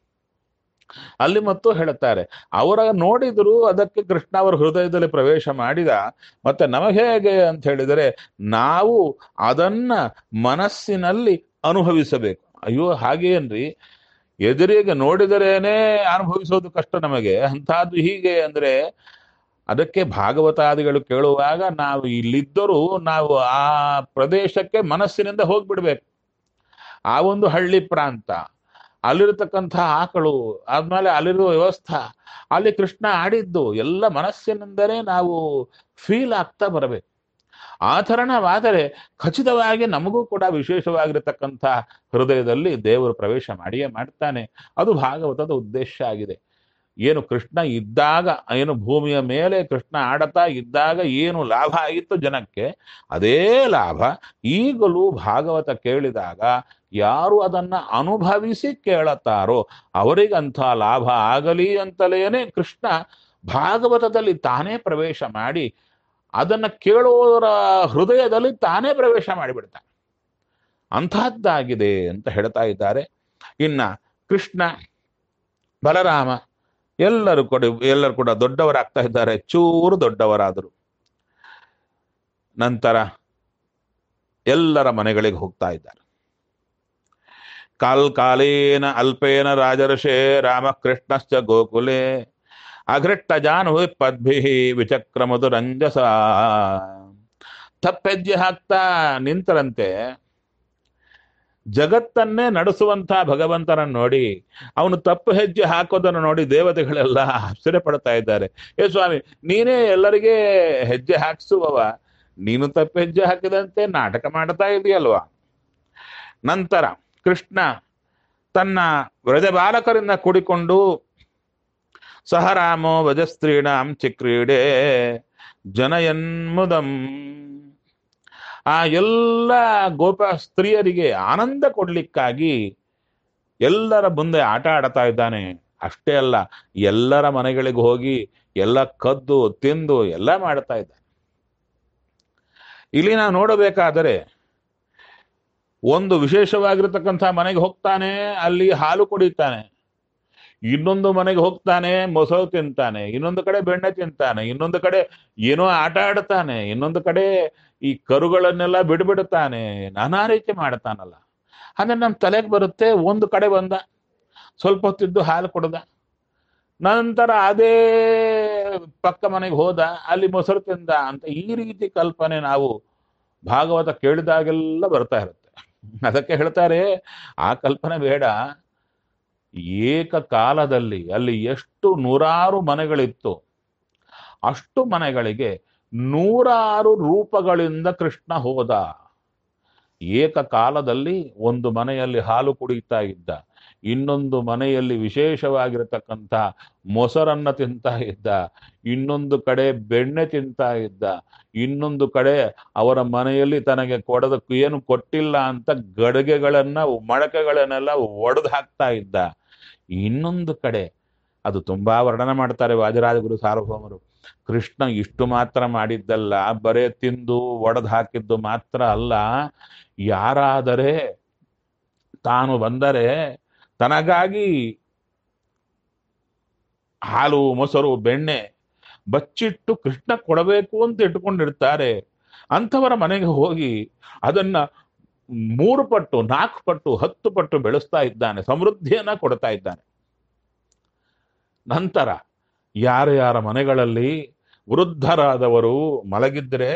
S1: ಅಲ್ಲಿ ಮತ್ತು ಹೇಳುತ್ತಾರೆ ಅವರ ನೋಡಿದ್ರು ಅದಕ್ಕೆ ಕೃಷ್ಣ ಅವರ ಹೃದಯದಲ್ಲಿ ಪ್ರವೇಶ ಮಾಡಿದ ಮತ್ತೆ ನಮಗೆ ಹೇಗೆ ಅಂತ ಹೇಳಿದರೆ ನಾವು ಅದನ್ನ ಮನಸ್ಸಿನಲ್ಲಿ ಅನುಭವಿಸಬೇಕು ಅಯ್ಯೋ ಹಾಗೇನ್ರಿ ಎದುರಿಗೆ ನೋಡಿದರೇನೆ ಅನುಭವಿಸೋದು ಕಷ್ಟ ನಮಗೆ ಅಂಥದ್ದು ಹೀಗೆ ಅಂದ್ರೆ ಅದಕ್ಕೆ ಭಾಗವತಾದಿಗಳು ಕೇಳುವಾಗ ನಾವು ಇಲ್ಲಿದ್ದರೂ ನಾವು ಆ ಪ್ರದೇಶಕ್ಕೆ ಮನಸ್ಸಿನಿಂದ ಹೋಗ್ಬಿಡ್ಬೇಕು ಆ ಒಂದು ಹಳ್ಳಿ ಪ್ರಾಂತ ಅಲ್ಲಿರತಕ್ಕಂಥ ಆಕಳು ಆದ್ಮೇಲೆ ಅಲ್ಲಿರುವ ವ್ಯವಸ್ಥೆ ಅಲ್ಲಿ ಕೃಷ್ಣ ಆಡಿದ್ದು ಎಲ್ಲ ಮನಸ್ಸಿನಿಂದಲೇ ನಾವು ಫೀಲ್ ಆಗ್ತಾ ಬರಬೇಕು ಆ ಥರನವಾದರೆ ಖಚಿತವಾಗಿ ನಮಗೂ ಕೂಡ ವಿಶೇಷವಾಗಿರತಕ್ಕಂಥ ಹೃದಯದಲ್ಲಿ ದೇವರು ಪ್ರವೇಶ ಮಾಡಿಯೇ ಮಾಡ್ತಾನೆ ಅದು ಭಾಗವತದ ಉದ್ದೇಶ ಆಗಿದೆ ಏನು ಕೃಷ್ಣ ಇದ್ದಾಗ ಏನು ಭೂಮಿಯ ಮೇಲೆ ಕೃಷ್ಣ ಆಡತಾ ಇದ್ದಾಗ ಏನು ಲಾಭ ಆಗಿತ್ತು ಜನಕ್ಕೆ ಅದೇ ಲಾಭ ಈಗಲೂ ಭಾಗವತ ಕೇಳಿದಾಗ ಯಾರು ಅದನ್ನ ಅನುಭವಿಸಿ ಕೇಳತಾರೋ ಅವರಿಗಂಥ ಲಾಭ ಆಗಲಿ ಅಂತಲೇನೆ ಕೃಷ್ಣ ಭಾಗವತದಲ್ಲಿ ತಾನೇ ಪ್ರವೇಶ ಮಾಡಿ ಅದನ್ನ ಕೇಳುವವರ ಹೃದಯದಲ್ಲಿ ತಾನೇ ಪ್ರವೇಶ ಮಾಡಿಬಿಡ್ತಾನೆ ಅಂತಹದ್ದಾಗಿದೆ ಅಂತ ಹೇಳ್ತಾ ಇದ್ದಾರೆ ಇನ್ನ ಕೃಷ್ಣ ಬಲರಾಮ ಎಲ್ಲರೂ ಕೂಡ ಎಲ್ಲರೂ ಕೂಡ ದೊಡ್ಡವರಾಗ್ತಾ ಇದ್ದಾರೆ ಚೂರು ದೊಡ್ಡವರಾದರು ನಂತರ ಎಲ್ಲರ ಮನೆಗಳಿಗೆ ಹೋಗ್ತಾ ಇದ್ದಾರೆ ಕಾಲ್ ಕಾಲೇನ ಅಲ್ಪೇನ ರಾಜರ್ಷೇ ರಾಮಕೃಷ್ಣಶ್ಚ ಗೋಕುಲೆ ಅಘೃಷ್ಟ ಜಾನುಹಿ ಪದ್ಭಿ ವಿಚಕ್ರಮದು ರಂಜಸ ತಪ್ಪೆಜ್ಜೆ ಹಾಕ್ತಾ ನಿಂತರಂತೆ ಜಗತ್ತನ್ನೇ ನಡೆಸುವಂತ ಭಗವಂತನನ್ನು ನೋಡಿ ಅವನು ತಪ್ಪು ಹೆಜ್ಜೆ ಹಾಕೋದನ್ನು ನೋಡಿ ದೇವತೆಗಳೆಲ್ಲ ಆಶ್ಚರ್ಯ ಪಡ್ತಾ ಇದ್ದಾರೆ ಏ ಸ್ವಾಮಿ ನೀನೇ ಎಲ್ಲರಿಗೆ ಹೆಜ್ಜೆ ಹಾಕ್ಸುವವ ನೀನು ತಪ್ಪು ಹೆಜ್ಜೆ ಹಾಕಿದಂತೆ ನಾಟಕ ಮಾಡ್ತಾ ಇದೆಯಲ್ವಾ ನಂತರ ಕೃಷ್ಣ ತನ್ನ ವ್ರಜ ಬಾಲಕರಿಂದ ಕೂಡಿಕೊಂಡು ಸಹರಾಮೋ ವಜಸ್ತ್ರೀಣಾಂ ಚಿಕ್ರೀಡೆ ಜನಯನ್ಮುದಂ ಆ ಎಲ್ಲ ಗೋಪ ಸ್ತ್ರೀಯರಿಗೆ ಆನಂದ ಕೊಡ್ಲಿಕ್ಕಾಗಿ ಎಲ್ಲರ ಮುಂದೆ ಆಟ ಆಡ್ತಾ ಇದ್ದಾನೆ ಅಷ್ಟೇ ಅಲ್ಲ ಎಲ್ಲರ ಮನೆಗಳಿಗೆ ಹೋಗಿ ಎಲ್ಲ ಕದ್ದು ತಿಂದು ಎಲ್ಲ ಮಾಡ್ತಾ ಇದ್ದಾನೆ ಇಲ್ಲಿ ನಾವು ನೋಡಬೇಕಾದರೆ ಒಂದು ವಿಶೇಷವಾಗಿರತಕ್ಕಂಥ ಮನೆಗೆ ಹೋಗ್ತಾನೆ ಅಲ್ಲಿ ಹಾಲು ಕುಡಿತಾನೆ ಇನ್ನೊಂದು ಮನೆಗೆ ಹೋಗ್ತಾನೆ ಮೊಸರು ತಿಂತಾನೆ ಇನ್ನೊಂದು ಕಡೆ ಬೆಣ್ಣೆ ತಿಂತಾನೆ ಇನ್ನೊಂದು ಕಡೆ ಏನೋ ಆಟ ಆಡ್ತಾನೆ ಇನ್ನೊಂದು ಕಡೆ ಈ ಕರುಗಳನ್ನೆಲ್ಲ ಬಿಡ್ಬಿಡ್ತಾನೆ ನಾನಾ ರೀತಿ ಮಾಡ್ತಾನಲ್ಲ ಅಂದ್ರೆ ನಮ್ಮ ತಲೆಗೆ ಬರುತ್ತೆ ಒಂದು ಕಡೆ ಬಂದ ಸ್ವಲ್ಪ ಹೊತ್ತಿದ್ದು ಹಾಲು ಕುಡ್ದ ನಂತರ ಅದೇ ಪಕ್ಕ ಮನೆಗೆ ಹೋದ ಅಲ್ಲಿ ಮೊಸರು ತಿಂದ ಅಂತ ಈ ರೀತಿ ಕಲ್ಪನೆ ನಾವು ಭಾಗವತ ಕೇಳಿದಾಗೆಲ್ಲ ಬರ್ತಾ ಇರುತ್ತೆ ಅದಕ್ಕೆ ಹೇಳ್ತಾರೆ ಆ ಕಲ್ಪನೆ ಬೇಡ ಏಕಕಾಲದಲ್ಲಿ ಅಲ್ಲಿ ಎಷ್ಟು ನೂರಾರು ಮನೆಗಳಿತ್ತು ಅಷ್ಟು ಮನೆಗಳಿಗೆ ನೂರಾರು ರೂಪಗಳಿಂದ ಕೃಷ್ಣ ಹೋದ ಏಕಕಾಲದಲ್ಲಿ ಒಂದು ಮನೆಯಲ್ಲಿ ಹಾಲು ಕುಡಿತಾ ಇದ್ದ ಇನ್ನೊಂದು ಮನೆಯಲ್ಲಿ ವಿಶೇಷವಾಗಿರತಕ್ಕಂಥ ಮೊಸರನ್ನ ತಿಂತಾ ಇದ್ದ ಇನ್ನೊಂದು ಕಡೆ ಬೆಣ್ಣೆ ತಿಂತಾ ಇದ್ದ ಇನ್ನೊಂದು ಕಡೆ ಅವರ ಮನೆಯಲ್ಲಿ ತನಗೆ ಕೊಡೋದಕ್ಕೆ ಏನು ಕೊಟ್ಟಿಲ್ಲ ಅಂತ ಗಡಿಗೆಗಳನ್ನ ಮಡಕೆಗಳನ್ನೆಲ್ಲ ಒಡೆದು ಹಾಕ್ತಾ ಇದ್ದ ಇನ್ನೊಂದು ಕಡೆ ಅದು ತುಂಬಾ ವರ್ಣನೆ ಮಾಡ್ತಾರೆ ವಾದಿರಾಜಗುರು ಸಾರ್ವಭೌಮರು ಕೃಷ್ಣ ಇಷ್ಟು ಮಾತ್ರ ಮಾಡಿದ್ದಲ್ಲ ಬರೇ ತಿಂದು ಒಡೆದು ಹಾಕಿದ್ದು ಮಾತ್ರ ಅಲ್ಲ ಯಾರಾದರೆ ತಾನು ಬಂದರೆ ತನಗಾಗಿ ಹಾಲು ಮೊಸರು ಬೆಣ್ಣೆ ಬಚ್ಚಿಟ್ಟು ಕೃಷ್ಣ ಕೊಡಬೇಕು ಅಂತ ಇಟ್ಕೊಂಡಿರ್ತಾರೆ ಅಂಥವರ ಮನೆಗೆ ಹೋಗಿ ಅದನ್ನ ಮೂರು ಪಟ್ಟು ನಾಲ್ಕು ಪಟ್ಟು ಹತ್ತು ಪಟ್ಟು ಬೆಳೆಸ್ತಾ ಇದ್ದಾನೆ ಸಮೃದ್ಧಿಯನ್ನ ಕೊಡ್ತಾ ಇದ್ದಾನೆ ನಂತರ ಯಾರ ಯಾರ ಮನೆಗಳಲ್ಲಿ ವೃದ್ಧರಾದವರು ಮಲಗಿದ್ರೆ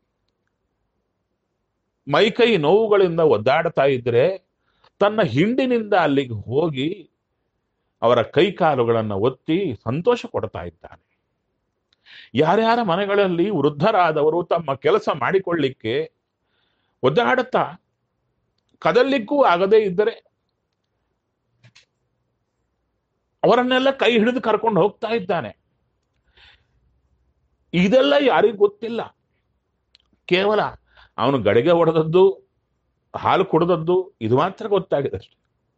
S1: ಮೈಕೈ ನೋವುಗಳಿಂದ ಒದ್ದಾಡ್ತಾ ಇದ್ರೆ ತನ್ನ ಹಿಂಡಿನಿಂದ ಅಲ್ಲಿಗೆ ಹೋಗಿ ಅವರ ಕೈ ಕಾಲುಗಳನ್ನು ಒತ್ತಿ ಸಂತೋಷ ಕೊಡ್ತಾ ಇದ್ದಾನೆ ಯಾರ್ಯಾರ ಮನೆಗಳಲ್ಲಿ ವೃದ್ಧರಾದವರು ತಮ್ಮ ಕೆಲಸ ಮಾಡಿಕೊಳ್ಳಿಕ್ಕೆ ಒದ್ದಾಡುತ್ತಾ ಕದಲಿಕ್ಕೂ ಆಗದೇ ಇದ್ದರೆ ಅವರನ್ನೆಲ್ಲ ಕೈ ಹಿಡಿದು ಕರ್ಕೊಂಡು ಹೋಗ್ತಾ ಇದ್ದಾನೆ ಇದೆಲ್ಲ ಯಾರಿಗೂ ಗೊತ್ತಿಲ್ಲ ಕೇವಲ ಅವನು ಗಡಿಗೆ ಹೊಡೆದದ್ದು ಹಾಲು ಕುಡಿದದ್ದು ಇದು ಮಾತ್ರ ಗೊತ್ತಾಗಿದೆ ಅಷ್ಟೆ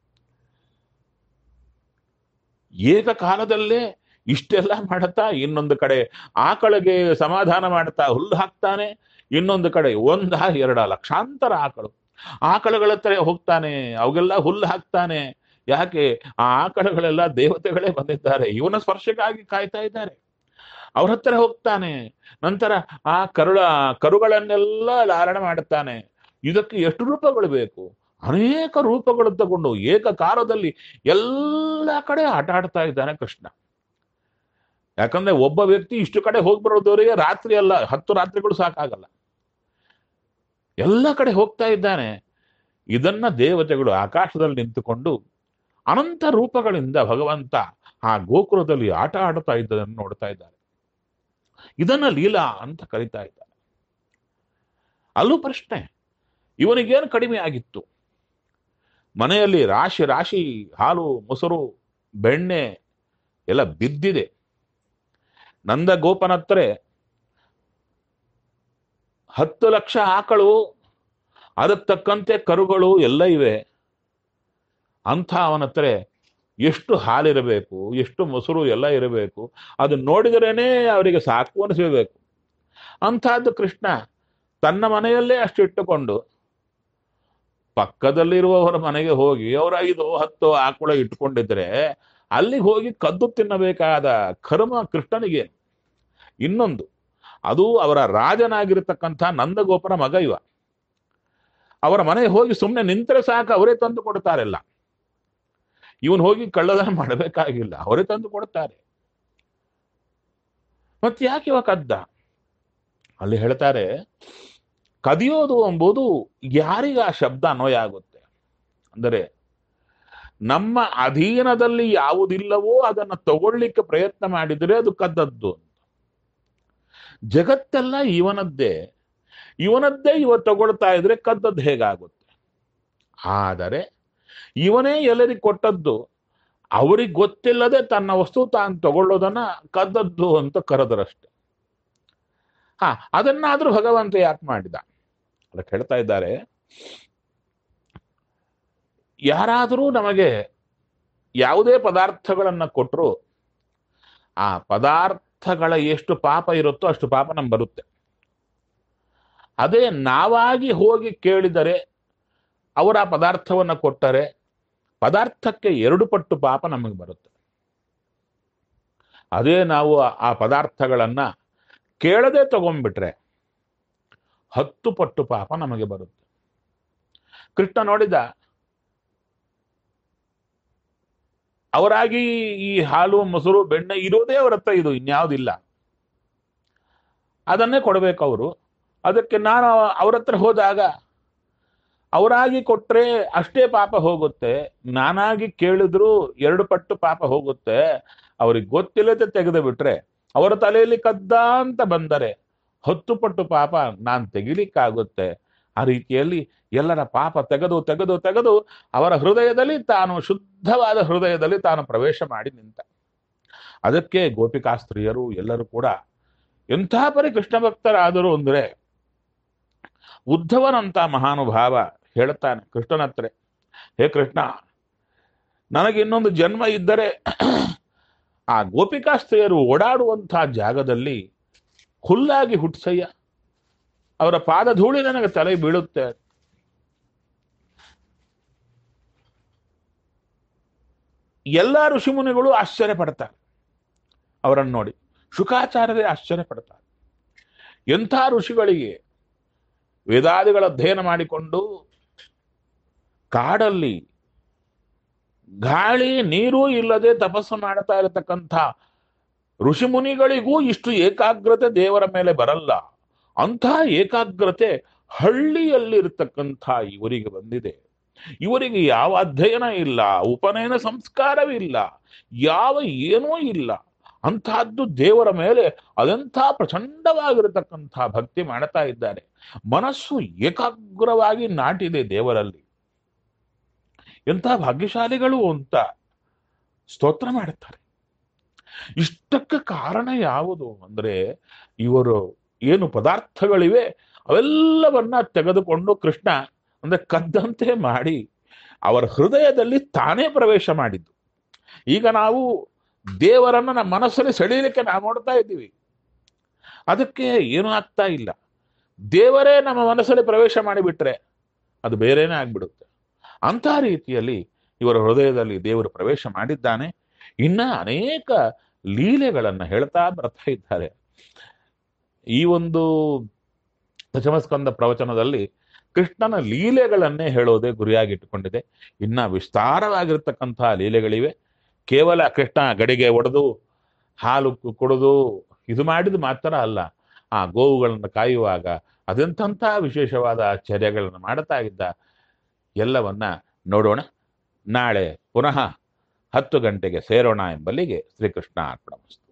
S1: ಏಕಕಾಲದಲ್ಲೇ ಇಷ್ಟೆಲ್ಲ ಮಾಡುತ್ತಾ ಇನ್ನೊಂದು ಕಡೆ ಆಕಳಿಗೆ ಸಮಾಧಾನ ಮಾಡ್ತಾ ಹುಲ್ಲು ಹಾಕ್ತಾನೆ ಇನ್ನೊಂದು ಕಡೆ ಒಂದ ಎರಡ ಲಕ್ಷಾಂತರ ಆಕಳು ಆಕಳುಗಳ ಹತ್ರ ಹೋಗ್ತಾನೆ ಅವಾಗೆಲ್ಲ ಹುಲ್ಲು ಹಾಕ್ತಾನೆ ಯಾಕೆ ಆ ಆಕಳುಗಳೆಲ್ಲ ದೇವತೆಗಳೇ ಬಂದಿದ್ದಾರೆ ಇವನ ಸ್ಪರ್ಶಕ್ಕಾಗಿ ಕಾಯ್ತಾ ಇದ್ದಾರೆ ಅವ್ರ ಹತ್ರ ಹೋಗ್ತಾನೆ ನಂತರ ಆ ಕರುಳ ಕರುಗಳನ್ನೆಲ್ಲ ಲಾಲನೆ ಮಾಡುತ್ತಾನೆ ಇದಕ್ಕೆ ಎಷ್ಟು ರೂಪಗಳು ಬೇಕು ಅನೇಕ ರೂಪಗಳು ತಗೊಂಡು ಏಕಕಾಲದಲ್ಲಿ ಎಲ್ಲ ಕಡೆ ಆಟ ಆಡ್ತಾ ಇದ್ದಾನೆ ಕೃಷ್ಣ ಯಾಕಂದ್ರೆ ಒಬ್ಬ ವ್ಯಕ್ತಿ ಇಷ್ಟು ಕಡೆ ಹೋಗ್ಬರೋದವರಿಗೆ ರಾತ್ರಿ ಅಲ್ಲ ಹತ್ತು ರಾತ್ರಿಗಳು ಸಾಕಾಗಲ್ಲ ಎಲ್ಲ ಕಡೆ ಹೋಗ್ತಾ ಇದ್ದಾನೆ ಇದನ್ನ ದೇವತೆಗಳು ಆಕಾಶದಲ್ಲಿ ನಿಂತುಕೊಂಡು ಅನಂತ ರೂಪಗಳಿಂದ ಭಗವಂತ ಆ ಗೋಕುಲದಲ್ಲಿ ಆಟ ಆಡುತ್ತಾ ಇದ್ದದನ್ನು ನೋಡ್ತಾ ಇದ್ದಾರೆ ಇದನ್ನ ಲೀಲಾ ಅಂತ ಕರೀತಾ ಇದ್ದಾರೆ ಅಲ್ಲೂ ಪ್ರಶ್ನೆ ಇವನಿಗೇನು ಕಡಿಮೆ ಆಗಿತ್ತು ಮನೆಯಲ್ಲಿ ರಾಶಿ ರಾಶಿ ಹಾಲು ಮೊಸರು ಬೆಣ್ಣೆ ಎಲ್ಲ ಬಿದ್ದಿದೆ ನಂದ ಗೋಪನತ್ರ ಹತ್ತು ಲಕ್ಷ ಆಕಳು ಅದಕ್ಕೆ ತಕ್ಕಂತೆ ಕರುಗಳು ಎಲ್ಲ ಇವೆ ಅಂಥ ಅವನ ಹತ್ರ ಎಷ್ಟು ಹಾಲಿರಬೇಕು ಎಷ್ಟು ಮೊಸರು ಎಲ್ಲ ಇರಬೇಕು ಅದು ನೋಡಿದ್ರೇನೆ ಅವರಿಗೆ ಸಾಕು ಅನಿಸಬೇಕು ಅಂಥದ್ದು ಕೃಷ್ಣ ತನ್ನ ಮನೆಯಲ್ಲೇ ಅಷ್ಟು ಇಟ್ಟುಕೊಂಡು ಪಕ್ಕದಲ್ಲಿರುವವರ ಮನೆಗೆ ಹೋಗಿ ಅವರ ಐದು ಹತ್ತು ಆಕಳ ಇಟ್ಕೊಂಡಿದ್ರೆ ಅಲ್ಲಿಗೆ ಹೋಗಿ ಕದ್ದು ತಿನ್ನಬೇಕಾದ ಕರ್ಮ ಕೃಷ್ಣನಿಗೆ ಇನ್ನೊಂದು ಅದು ಅವರ ರಾಜನಾಗಿರ್ತಕ್ಕಂಥ ನಂದಗೋಪನ ಮಗ ಇವ ಅವರ ಮನೆಗೆ ಹೋಗಿ ಸುಮ್ಮನೆ ನಿಂತರೆ ಸಾಕು ಅವರೇ ತಂದು ಕೊಡ್ತಾರೆಲ್ಲ ಇವನು ಹೋಗಿ ಕಳ್ಳದನ ಮಾಡಬೇಕಾಗಿಲ್ಲ ಅವರೇ ತಂದು ಕೊಡ್ತಾರೆ ಮತ್ತೆ ಯಾಕೆ ಇವ ಕದ್ದ ಅಲ್ಲಿ ಹೇಳ್ತಾರೆ ಕದಿಯೋದು ಎಂಬುದು ಯಾರಿಗೆ ಆ ಶಬ್ದ ಅನ್ವಯ ಆಗುತ್ತೆ ಅಂದರೆ ನಮ್ಮ ಅಧೀನದಲ್ಲಿ ಯಾವುದಿಲ್ಲವೋ ಅದನ್ನು ತಗೊಳ್ಳಿಕ್ಕೆ ಪ್ರಯತ್ನ ಮಾಡಿದರೆ ಅದು ಕದ್ದದ್ದು ಅಂತ ಜಗತ್ತೆಲ್ಲ ಇವನದ್ದೇ ಇವನದ್ದೇ ಇವ ತಗೊಳ್ತಾ ಇದ್ರೆ ಕದ್ದದ್ದು ಹೇಗಾಗುತ್ತೆ ಆದರೆ ಇವನೇ ಎಲ್ಲರಿಗೆ ಕೊಟ್ಟದ್ದು ಅವ್ರಿಗೆ ಗೊತ್ತಿಲ್ಲದೆ ತನ್ನ ವಸ್ತು ತಾನು ತಗೊಳ್ಳೋದನ್ನ ಕದ್ದದ್ದು ಅಂತ ಕರೆದರಷ್ಟೆ ಹಾ ಅದನ್ನಾದ್ರೂ ಭಗವಂತ ಯಾಕೆ ಮಾಡಿದ ಅದಕ್ಕೆ ಹೇಳ್ತಾ ಇದ್ದಾರೆ ಯಾರಾದರೂ ನಮಗೆ ಯಾವುದೇ ಪದಾರ್ಥಗಳನ್ನ ಕೊಟ್ಟರು ಆ ಪದಾರ್ಥಗಳ ಎಷ್ಟು ಪಾಪ ಇರುತ್ತೋ ಅಷ್ಟು ಪಾಪ ನಮ್ಗೆ ಬರುತ್ತೆ ಅದೇ ನಾವಾಗಿ ಹೋಗಿ ಕೇಳಿದರೆ ಅವರ ಆ ಪದಾರ್ಥವನ್ನು ಕೊಟ್ಟರೆ ಪದಾರ್ಥಕ್ಕೆ ಎರಡು ಪಟ್ಟು ಪಾಪ ನಮಗೆ ಬರುತ್ತೆ ಅದೇ ನಾವು ಆ ಪದಾರ್ಥಗಳನ್ನ ಕೇಳದೆ ತಗೊಂಡ್ಬಿಟ್ರೆ ಹತ್ತು ಪಟ್ಟು ಪಾಪ ನಮಗೆ ಬರುತ್ತೆ ಕೃಷ್ಣ ನೋಡಿದ ಅವರಾಗಿ ಈ ಹಾಲು ಮೊಸರು ಬೆಣ್ಣೆ ಇರೋದೇ ಅವ್ರ ಹತ್ರ ಇದು ಇನ್ಯಾವುದಿಲ್ಲ ಅದನ್ನೇ ಕೊಡಬೇಕು ಅವರು ಅದಕ್ಕೆ ನಾನು ಅವ್ರ ಹತ್ರ ಹೋದಾಗ ಅವರಾಗಿ ಕೊಟ್ರೆ ಅಷ್ಟೇ ಪಾಪ ಹೋಗುತ್ತೆ ನಾನಾಗಿ ಕೇಳಿದ್ರು ಎರಡು ಪಟ್ಟು ಪಾಪ ಹೋಗುತ್ತೆ ಅವ್ರಿಗೆ ಗೊತ್ತಿಲ್ಲದೆ ತೆಗೆದು ಬಿಟ್ರೆ ಅವರ ತಲೆಯಲ್ಲಿ ಕದ್ದ ಅಂತ ಬಂದರೆ ಹತ್ತು ಪಟ್ಟು ಪಾಪ ನಾನು ತೆಗಿಲಿಕ್ಕಾಗುತ್ತೆ ಆ ರೀತಿಯಲ್ಲಿ ಎಲ್ಲರ ಪಾಪ ತೆಗೆದು ತೆಗೆದು ತೆಗೆದು ಅವರ ಹೃದಯದಲ್ಲಿ ತಾನು ಶುದ್ಧವಾದ ಹೃದಯದಲ್ಲಿ ತಾನು ಪ್ರವೇಶ ಮಾಡಿ ನಿಂತ ಅದಕ್ಕೆ ಗೋಪಿಕಾಸ್ತ್ರೀಯರು ಎಲ್ಲರೂ ಕೂಡ ಎಂಥ ಪರಿ ಕೃಷ್ಣ ಭಕ್ತರಾದರು ಅಂದ್ರೆ ಉದ್ಧವನಂತ ಮಹಾನುಭಾವ ಹೇಳ್ತಾನೆ ಕೃಷ್ಣನ ಹತ್ರ ಹೇ ಕೃಷ್ಣ ನನಗೆ ಇನ್ನೊಂದು ಜನ್ಮ ಇದ್ದರೆ ಆ ಗೋಪಿಕಾಸ್ತ್ರೀಯರು ಓಡಾಡುವಂತಹ ಜಾಗದಲ್ಲಿ ಹುಲ್ಲಾಗಿ ಹುಟ್ಸಯ್ಯ ಅವರ ಪಾದ ಧೂಳಿ ನನಗೆ ತಲೆ ಬೀಳುತ್ತೆ ಎಲ್ಲ ಋಷಿಮುನಿಗಳು ಆಶ್ಚರ್ಯ ಪಡ್ತಾರೆ ಅವರನ್ನು ನೋಡಿ ಶುಕಾಚಾರ್ಯರೇ ಆಶ್ಚರ್ಯ ಪಡ್ತಾರೆ ಎಂಥ ಋಷಿಗಳಿಗೆ ವೇದಾದಿಗಳ ಅಧ್ಯಯನ ಮಾಡಿಕೊಂಡು ಕಾಡಲ್ಲಿ ಗಾಳಿ ನೀರು ಇಲ್ಲದೆ ತಪಸ್ಸು ಮಾಡ್ತಾ ಇರತಕ್ಕಂಥ ಋಷಿಮುನಿಗಳಿಗೂ ಇಷ್ಟು ಏಕಾಗ್ರತೆ ದೇವರ ಮೇಲೆ ಬರಲ್ಲ ಅಂಥ ಏಕಾಗ್ರತೆ ಹಳ್ಳಿಯಲ್ಲಿರ್ತಕ್ಕಂಥ ಇವರಿಗೆ ಬಂದಿದೆ ಇವರಿಗೆ ಯಾವ ಅಧ್ಯಯನ ಇಲ್ಲ ಉಪನಯನ ಸಂಸ್ಕಾರವಿಲ್ಲ ಯಾವ ಏನೂ ಇಲ್ಲ ಅಂತಹದ್ದು ದೇವರ ಮೇಲೆ ಅದೆಂಥ ಪ್ರಚಂಡವಾಗಿರತಕ್ಕಂಥ ಭಕ್ತಿ ಮಾಡ್ತಾ ಇದ್ದಾರೆ ಮನಸ್ಸು ಏಕಾಗ್ರವಾಗಿ ನಾಟಿದೆ ದೇವರಲ್ಲಿ ಎಂಥ ಭಾಗ್ಯಶಾಲಿಗಳು ಅಂತ ಸ್ತೋತ್ರ ಮಾಡುತ್ತಾರೆ ಇಷ್ಟಕ್ಕೆ ಕಾರಣ ಯಾವುದು ಅಂದ್ರೆ ಇವರು ಏನು ಪದಾರ್ಥಗಳಿವೆ ಅವೆಲ್ಲವನ್ನ ತೆಗೆದುಕೊಂಡು ಕೃಷ್ಣ ಅಂದ್ರೆ ಕದ್ದಂತೆ ಮಾಡಿ ಅವರ ಹೃದಯದಲ್ಲಿ ತಾನೇ ಪ್ರವೇಶ ಮಾಡಿದ್ದು ಈಗ ನಾವು ದೇವರನ್ನ ನಮ್ಮ ಮನಸ್ಸಲ್ಲಿ ಸೆಳೀಲಿಕ್ಕೆ ನಾವು ನೋಡ್ತಾ ಇದ್ದೀವಿ ಅದಕ್ಕೆ ಏನೂ ಆಗ್ತಾ ಇಲ್ಲ ದೇವರೇ ನಮ್ಮ ಮನಸ್ಸಲ್ಲಿ ಪ್ರವೇಶ ಮಾಡಿಬಿಟ್ರೆ ಅದು ಬೇರೆನೇ ಆಗ್ಬಿಡುತ್ತೆ ಅಂಥ ರೀತಿಯಲ್ಲಿ ಇವರ ಹೃದಯದಲ್ಲಿ ದೇವರು ಪ್ರವೇಶ ಮಾಡಿದ್ದಾನೆ ಇನ್ನ ಅನೇಕ ಲೀಲೆಗಳನ್ನ ಹೇಳ್ತಾ ಬರ್ತಾ ಇದ್ದಾರೆ ಈ ಒಂದು ದಶಮಸ್ಕಂದ ಪ್ರವಚನದಲ್ಲಿ ಕೃಷ್ಣನ ಲೀಲೆಗಳನ್ನೇ ಹೇಳೋದೇ ಗುರಿಯಾಗಿಟ್ಟುಕೊಂಡಿದೆ ಇನ್ನ ವಿಸ್ತಾರವಾಗಿರ್ತಕ್ಕಂತಹ ಲೀಲೆಗಳಿವೆ ಕೇವಲ ಕೃಷ್ಣ ಗಡಿಗೆ ಒಡೆದು ಹಾಲು ಕು- ಕುಡಿದು ಇದು ಮಾಡಿದ ಮಾತ್ರ ಅಲ್ಲ ಆ ಗೋವುಗಳನ್ನು ಕಾಯುವಾಗ ಅದೆಂಥ ವಿಶೇಷವಾದ ಚರ್ಯಗಳನ್ನು ಮಾಡುತ್ತಾ ಇದ್ದ ಎಲ್ಲವನ್ನ ನೋಡೋಣ ನಾಳೆ ಪುನಃ ಹತ್ತು ಗಂಟೆಗೆ ಸೇರೋಣ ಎಂಬಲ್ಲಿಗೆ ಶ್ರೀಕೃಷ್ಣ ಅರ್ಪಣ